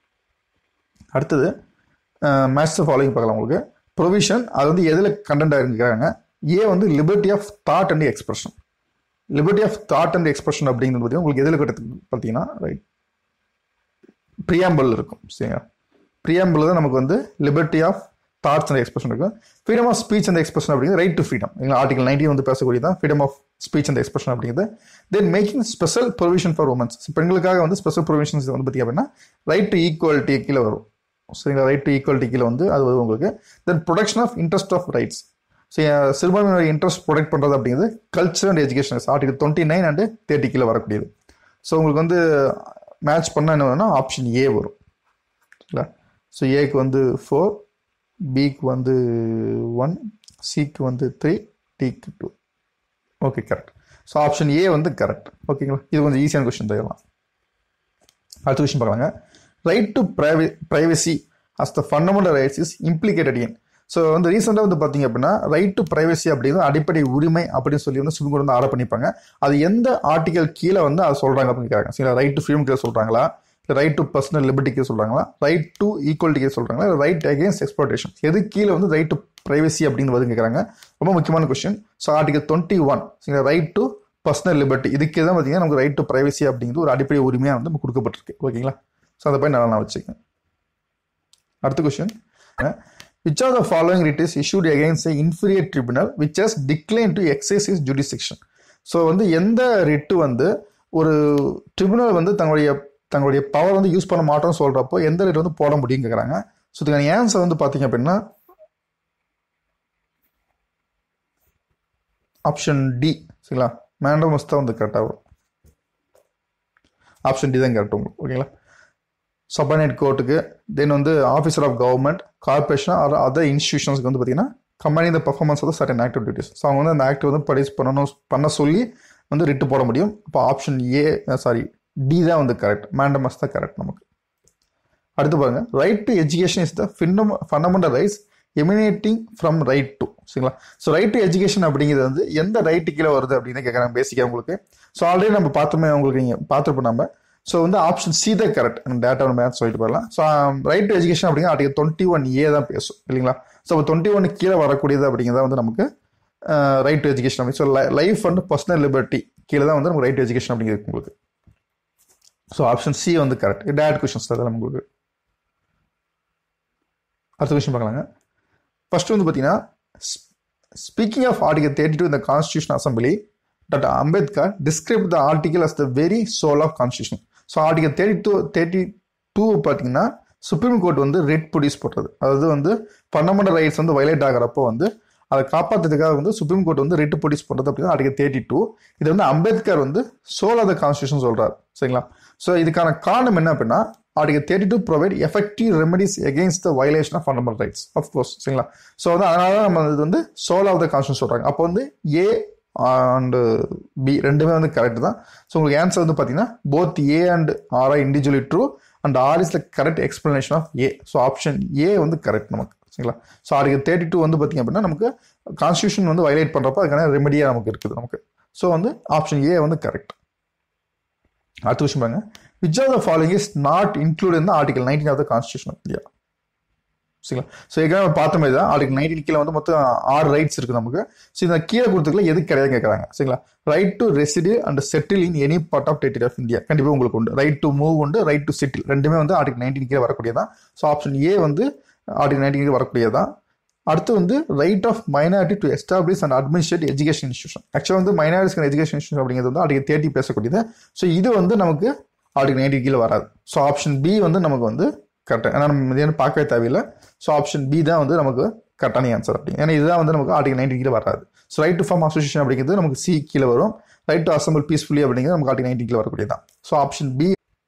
S1: அடுத்தது மேட்ச் ஃபாலோயிங் பார்க்கலாம் உங்களுக்கு ப்ரொவிஷன் அது வந்து எதில் கண்டென்ட் இருக்கிறாங்க ஏ வந்து liberty of thought and expression liberty of thought and expression அப்படிங்கிறது பார்த்தீங்கன்னா உங்களுக்கு எதில் கிட்ட பார்த்தீங்கன்னா ரைட் ப்ரியாம்பிள் இருக்கும் சரிங்களா ப்ரியாம்பிள் தான் நமக்கு வந்து liberty of thoughts and expression இருக்கும் freedom of speech and expression அப்படிங்கிறது ரைட் டு ஃப்ரீடம் எங்கள் ஆர்டிகல் நைன்டீன் வந்து பேசக்கூடியதான் freedom of speech and expression அப்படிங்கிறது then making special provision for womens பெண்களுக்காக வந்து ஸ்பெஷல் ப்ரொவிஷன்ஸ் வந்து பார்த்திங்க அப்படின்னா ரைட் டு ஈக்குவாலிட்டி கீழே வரும் சரிங்களா ரைட் டு ஈக்குவாலிட்டி கீழே வந்து அது வரும் உங்களுக்கு then production of interest of rights so சிறுபான்மையினர் இன்ட்ரெஸ்ட் ப்ரொடெக்ட் பண்ணுறது அப்படிங்கிறது culture and education article twenty nine and thirty கீழே வரக்கூடியது ஸோ உங்களுக்கு வந்து மேட்ச் பண்ணால் என்ன வரும்னா ஆப்ஷன் ஏ வரும் சரிங்களா ஸோ ஏக்கு வந்து ஃபோர் பிக்கு வந்து ஒன் சிக்கு வந்து த்ரீ டிக்கு two okay correct so option A வந்து கரெக்ட் ஓகேங்களா இது கொஞ்சம் ஈஸியான கொஸ்டின் தரலாம் அடுத்த கொஸ்டின் பார்க்கலாங்க ரைட் டு ப்ரைவே privacy as the fundamental rights is implicated in so வந்து ரீசெண்டாக வந்து பார்த்தீங்க அப்படின்னா ரைட் டு ப்ரைவசி அப்படிங்கிறது அடிப்படை உரிமை அப்படின்னு சொல்லி வந்து சுப்ரீம் கோர்ட் வந்து ஆர்டர் பண்ணிப்பாங்க அது எந்த ஆர்டிகல் கீழே வந்து அதை சொல்கிறாங்க அப்படின்னு கேட்குறாங்க சரி ரைட் டு ஃப்ரீடம் கீழே சொல்கிறாங்களா இல்லை ரைட் டு பர்சனல் லிபர்ட்டிக்கு சொல்கிறாங்களா ரைட் டு ஈக்குவலிட்டிக்கு சொல்கிறாங்களா இல்லை ரைட் அகேன்ஸ்ட் எக்ஸ்ப்ளோட்டேஷன் எது கீழே வந்து ரைட் டு ப்ரைவசி அப்படின்னு வந்து கேட்குறாங்க ரொம்ப முக்கியமான question so article twenty one சரிங்களா ரைட் டு பர்சனல் லிபர்ட்டி இதுக்கு தான் பார்த்தீங்கன்னா நமக்கு ரைட் டு ப்ரைவசி அப்படிங்கிறது ஒரு அடிப்படை உரிமையாக வந்து நமக்கு கொடுக்கப்பட்டிருக்கு ஓகேங்களா ஸோ அதை போய் நல்லா நான் வச்சுக்கேன் அடுத்த question which are the following writ is issued against inferior tribunal which has decline to excise is jurisdiction so வந்து எந்த ரிட்டு வந்து ஒரு ட்ரிபியூனல் வந்து தங்களுடைய தங்களுடைய பவர் வந்து யூஸ் பண்ண மாட்டோம்னு சொல்கிறப்போ எந்த ரிட் வந்து போட முடியும் கேட்குறாங்க ஸோ இதுக்கான ஆன்சர் வந்து பார்த்தீங்க அப்படின்னா ஆப்ஷன் டி சரிங்களா மேண்டமஸ் தான் வந்து கரெக்டாக வரும் ஆப்ஷன் டி தான் கரெக்ட் உங்களுக்கு ஓகேங்களா சப்பார்டினேட் கோர்ட்டுக்கு தென் வந்து officer of government corporation or other இன்ஸ்டியூஷன்ஸ்க்கு வந்து பார்த்தீங்கன்னா company the performance of certain activities so அவங்க வந்து அந்த ஆக்ட் வந்து படிஸ் பண்ணணும் பண்ண சொல்லி வந்து ரிட்டு போட முடியும் இப்போ ஆப்ஷன் ஏ சாரி டி தான் வந்து கரெக்ட் மேண்டமஸ் தான் கரெக்ட் நமக்கு அடுத்து பாருங்க right to education is the fundamental rights emanating from right to சரிங்களா ஸோ ரைட் டு எஜுகேஷன் அப்படிங்கிறது வந்து எந்த ரைட்டு கீழே வருது அப்படின்னு கேட்குறாங்க பேசிக்காக உங்களுக்கு ஸோ ஆல்ரெடி நம்ம பார்த்தோமே உங்களுக்கு நீங்கள் பார்த்துருப்போம் நம்ம ஸோ வந்து ஆப்ஷன் சி தான் கரெக்ட் டேட்டா நம்ம மேத்ஸ் சொல்லிட்டு போயிடலாம் ஸோ ரைட் டு எஜுகேஷன் அப்படிங்கிற ஆர்டிகல் டுவெண்ட்டி ஒன் ஏ தான் பேசும் இல்லைங்களா ஸோ இப்போ டுவெண்ட்டி ஒன் கீழே வரக்கூடியது அப்படிங்கிறத வந்து நமக்கு ரைட் டு எஜுகேஷன் அப்படி so life and personal liberty கீழே தான் வந்து நமக்கு ரைட் டு எஜுகேஷன் அப்படிங்கிறது உங்களுக்கு ஸோ ஆப்ஷன் சி வந்து கரெக்ட் டேட் கொஷின்ஸ் தான் உங்களுக்கு அடுத்த கொஸ்டின் பார்க்கலாங்க ஃபர்ஸ்ட் வந்து பார்த்தீங்கன்னா speaking of article thirty two இந்த constitution assembly doctor Ambedkar describe the article as the very soul of constitution so article thirty two thirty two பார்த்தீங்கன்னா சுப்ரீம் கோர்ட் வந்து ரெட் ப்ரொடியூஸ் போட்டது அதாவது வந்து ஃபண்டமெண்டல் ரைட்ஸ் வந்து வயலேட் ஆகிறப்போ வந்து அதை காப்பாற்றுறதுக்காக வந்து சுப்ரீம் கோர்ட் வந்து ரெட் ப்ரொடியூஸ் பண்ணுறது அப்படின்னா ஆர்டிகல் தேர்ட்டி டூ இது வந்து அம்பேத்கர் வந்து சோல் ஆஃப் த கான்ஸ்டியூஷன் சொல்கிறார் சரிங்களா ஸோ இதுக்கான காரணம் என்ன அப்படின்னா article thirty two provide effective remedies against the violation of fundamental rights of course சரிங்களா ஸோ வந்து அதனால தான் நம்ம இது வந்து சோல் ஆஃப் த கான்ஸ்டியூஷன் சொல்கிறாங்க அப்போ வந்து ஏ அண்டு பி ரெண்டுமே வந்து கரெக்ட் தான் ஸோ உங்களுக்கு ஆன்சர் வந்து பார்த்தீங்கன்னா both A and R R individually true and R is the correct explanation of A so option A வந்து கரெக்ட் நமக்கு சரிங்களா ஸோ ஆர்டிகல் தேர்ட்டி டூ வந்து பார்த்தீங்க அப்படின்னா நமக்கு கான்ஸ்டியூஷன் வந்து வயலேட் பண்ணுறப்போ அதுக்கான ரெமடியாக நமக்கு இருக்குது நமக்கு ஸோ வந்து ஆப்ஷன் ஏ வந்து கரெக்ட் அடுத்த விஷயம் பாருங்க which are the following is not include இந்த article nineteen of the constitution of India சரிங்களா ஸோ ஏற்கனவே பார்த்த மாதிரி தான் ஆர்டிகல் நைன்டீன் கீழே வந்து மொத்தம் ஆறு ரைட்ஸ் இருக்குது நமக்கு ஸோ இந்த கீழே கொடுத்துக்கல எது கிடையாது கேட்குறாங்க சரிங்களா right to reside and settle in any part of territory of India கண்டிப்பாக உங்களுக்கு உண்டு ரைட் டு மூவ் உண்டு ரைட் டு செட்டில் ரெண்டுமே வந்து ஆர்டிகல் நைன்டீன் கீழே வரக்கூடியதான் ஸோ ஆப்ஷன் ஏ வந்து ஆர்டிகல் நைன்டீன் கீழே வரக்கூடியதான் அடுத்து வந்து right of minority to establish and administrate education institution ஆக்சுவலாக வந்து மைனாரிட்டிஸ் எஜுகேஷன் இன்ஸ்டியூஷன் அப்படிங்கிறது வந்து ஆர்டிகல் தேர்ட்டி பேசக்கூடியது ஸோ இது வந்து நமக்கு ஆர்டிகல் நைன்டி கீழே வராது ஸோ ஆப்ஷன் பி வந்து நமக்கு வந்து கரெக்டாக ஏன்னா நம்ம மதியானம் பார்க்கவே தேவையில்லை ஸோ ஆப்ஷன் பி தான் வந்து நமக்கு கரெக்டான ஆன்சர் அப்படி ஏன்னா இதுதான் வந்து நமக்கு ஆர்டிகல் நைன்டி கீழே வராது so right to form association அப்படிங்கிறது நமக்கு சி கீழே வரும் ரைட் டு அசம்பிள் பீஸ்ஃபுல்லி அப்படிங்கிறது நமக்கு ஆர்டிகல் நைன்டி கீழே வரக்கூடியதான் so option B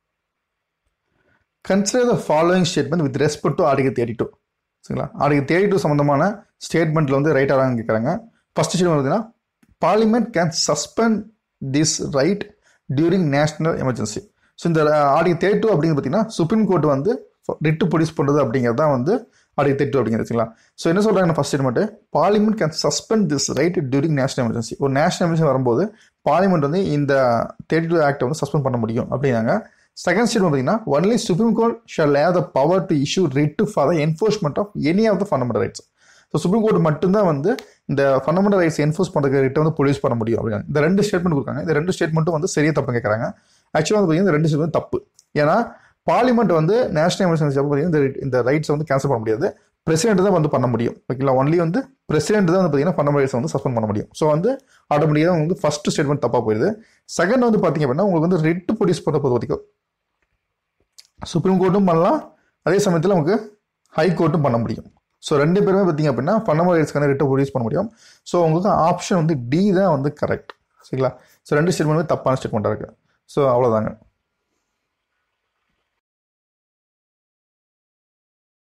S1: consider the following statement with respect to article thirty two சரிங்களா ஆர்டிகல் தேர்ட்டி டூ சம்மந்தமான ஸ்டேட்மெண்ட்டில் வந்து ரைட் ஆகிறாங்க கேட்குறாங்க ஃபர்ஸ்ட் ஸ்டேட்மெண்ட் பார்த்தீங்கன்னா parliament can suspend this right during national emergency so இந்த ஆர்டிகல் தேர்ட்டி டூ அப்படிங்கிறது பார்த்தீங்கன்னா சுப்ரீம் கோர்ட் வந்து ரிட்டு ப்ரொடியூஸ் பண்ணுறது அப்படிங்கிறது தான் வந்து ஆர்டிகல் தேர்ட்டி டூ அப்படிங்கிறது சரிங்களா ஸோ என்ன சொல்கிறாங்க first statement parliament can suspend this right during national emergency ஒரு நேஷனல் எமர்ஜென்சி வரும்போது பார்லிமெண்ட் வந்து இந்த தேர்ட்டி டூ ஆக்டை வந்து சஸ்பெண்ட் பண்ண முடியும் அப்படின்னாங்க செகண்ட் ஸ்டேட் பார்த்தீங்கன்னா only supreme court shall have the power to issue writ for the enforcement of any of the fundamental rights so supreme court மட்டும்தான் வந்து இந்த ஃபண்டமெண்டல் ரைட்ஸ் என்ஃபோர்ஸ் பண்ணுறதுக்கு ரிட்டை வந்து ப்ரொடியூஸ் பண்ண முடியும் அப்படின்னு இந்த ரெண்டு ஸ்டேட்மெண்ட் கொடுக்காங்க இந்த ரெண்டு ஸ்டேட்மெண்ட்டும் வந்து சரியா தப்பு கேட்குறாங்க ஆக்சுவலாக வந்து பார்த்தீங்கன்னா இந்த ரெண்டு ஸ்டேட்மெண்ட் தப்பு ஏன்னா பார்லிமெண்ட் வந்து நேஷனல் எமர்ஜென்சி அப்போ பார்த்தீங்கன்னா இந்த இந்த ரைட்ஸ் வந்து கேன்சல் பண்ண முடியாது பிரசிடென்ட் தான் வந்து பண்ண முடியும் ஓகேங்களா ஒன்லி வந்து பிரசிடென்ட் தான் வந்து பார்த்தீங்கன்னா ஃபண்டமெண்டல் ரைட்ஸ் வந்து சஸ்பெண்ட் பண்ண முடியும் ஸோ வந்து ஆட்டோமேட்டிக்காக உங்களுக்கு ஃபர்ஸ்ட் ஸ்டேட்மெண்ட் தப்பாக போயிடுது செகண்ட் வந்து பார்த்தீங்க அப்படின்னா உங்களுக்கு வந்து ரிட் ப்ரொடியூஸ் பண்ண பொறுத்த வரைக்கும் சுப்ரீம் கோர்ட்டும் பண்ணலாம் அதே சமயத்தில் நமக்கு ஹை கோர்ட்டும் பண்ண முடியும் ஸோ ரெண்டு பேருமே பார்த்தீங்க அப்படின்னா ஃபண்டமெண்டல் ரைட்ஸ்க்கான ரிட்டை ப்ரொடியூஸ் பண்ண முடியும் ஸோ உங்களுக்கு ஆப்ஷன் வந்து டி தான் வந்து கரெக்ட் சரிங்களா ஸோ ரெண்டு ஸ்டேட்மெண்ட் தப்பான ஸ்டேட்மெண்ட்டாக இருக்குது ஸோ அவ்வளோதாங்க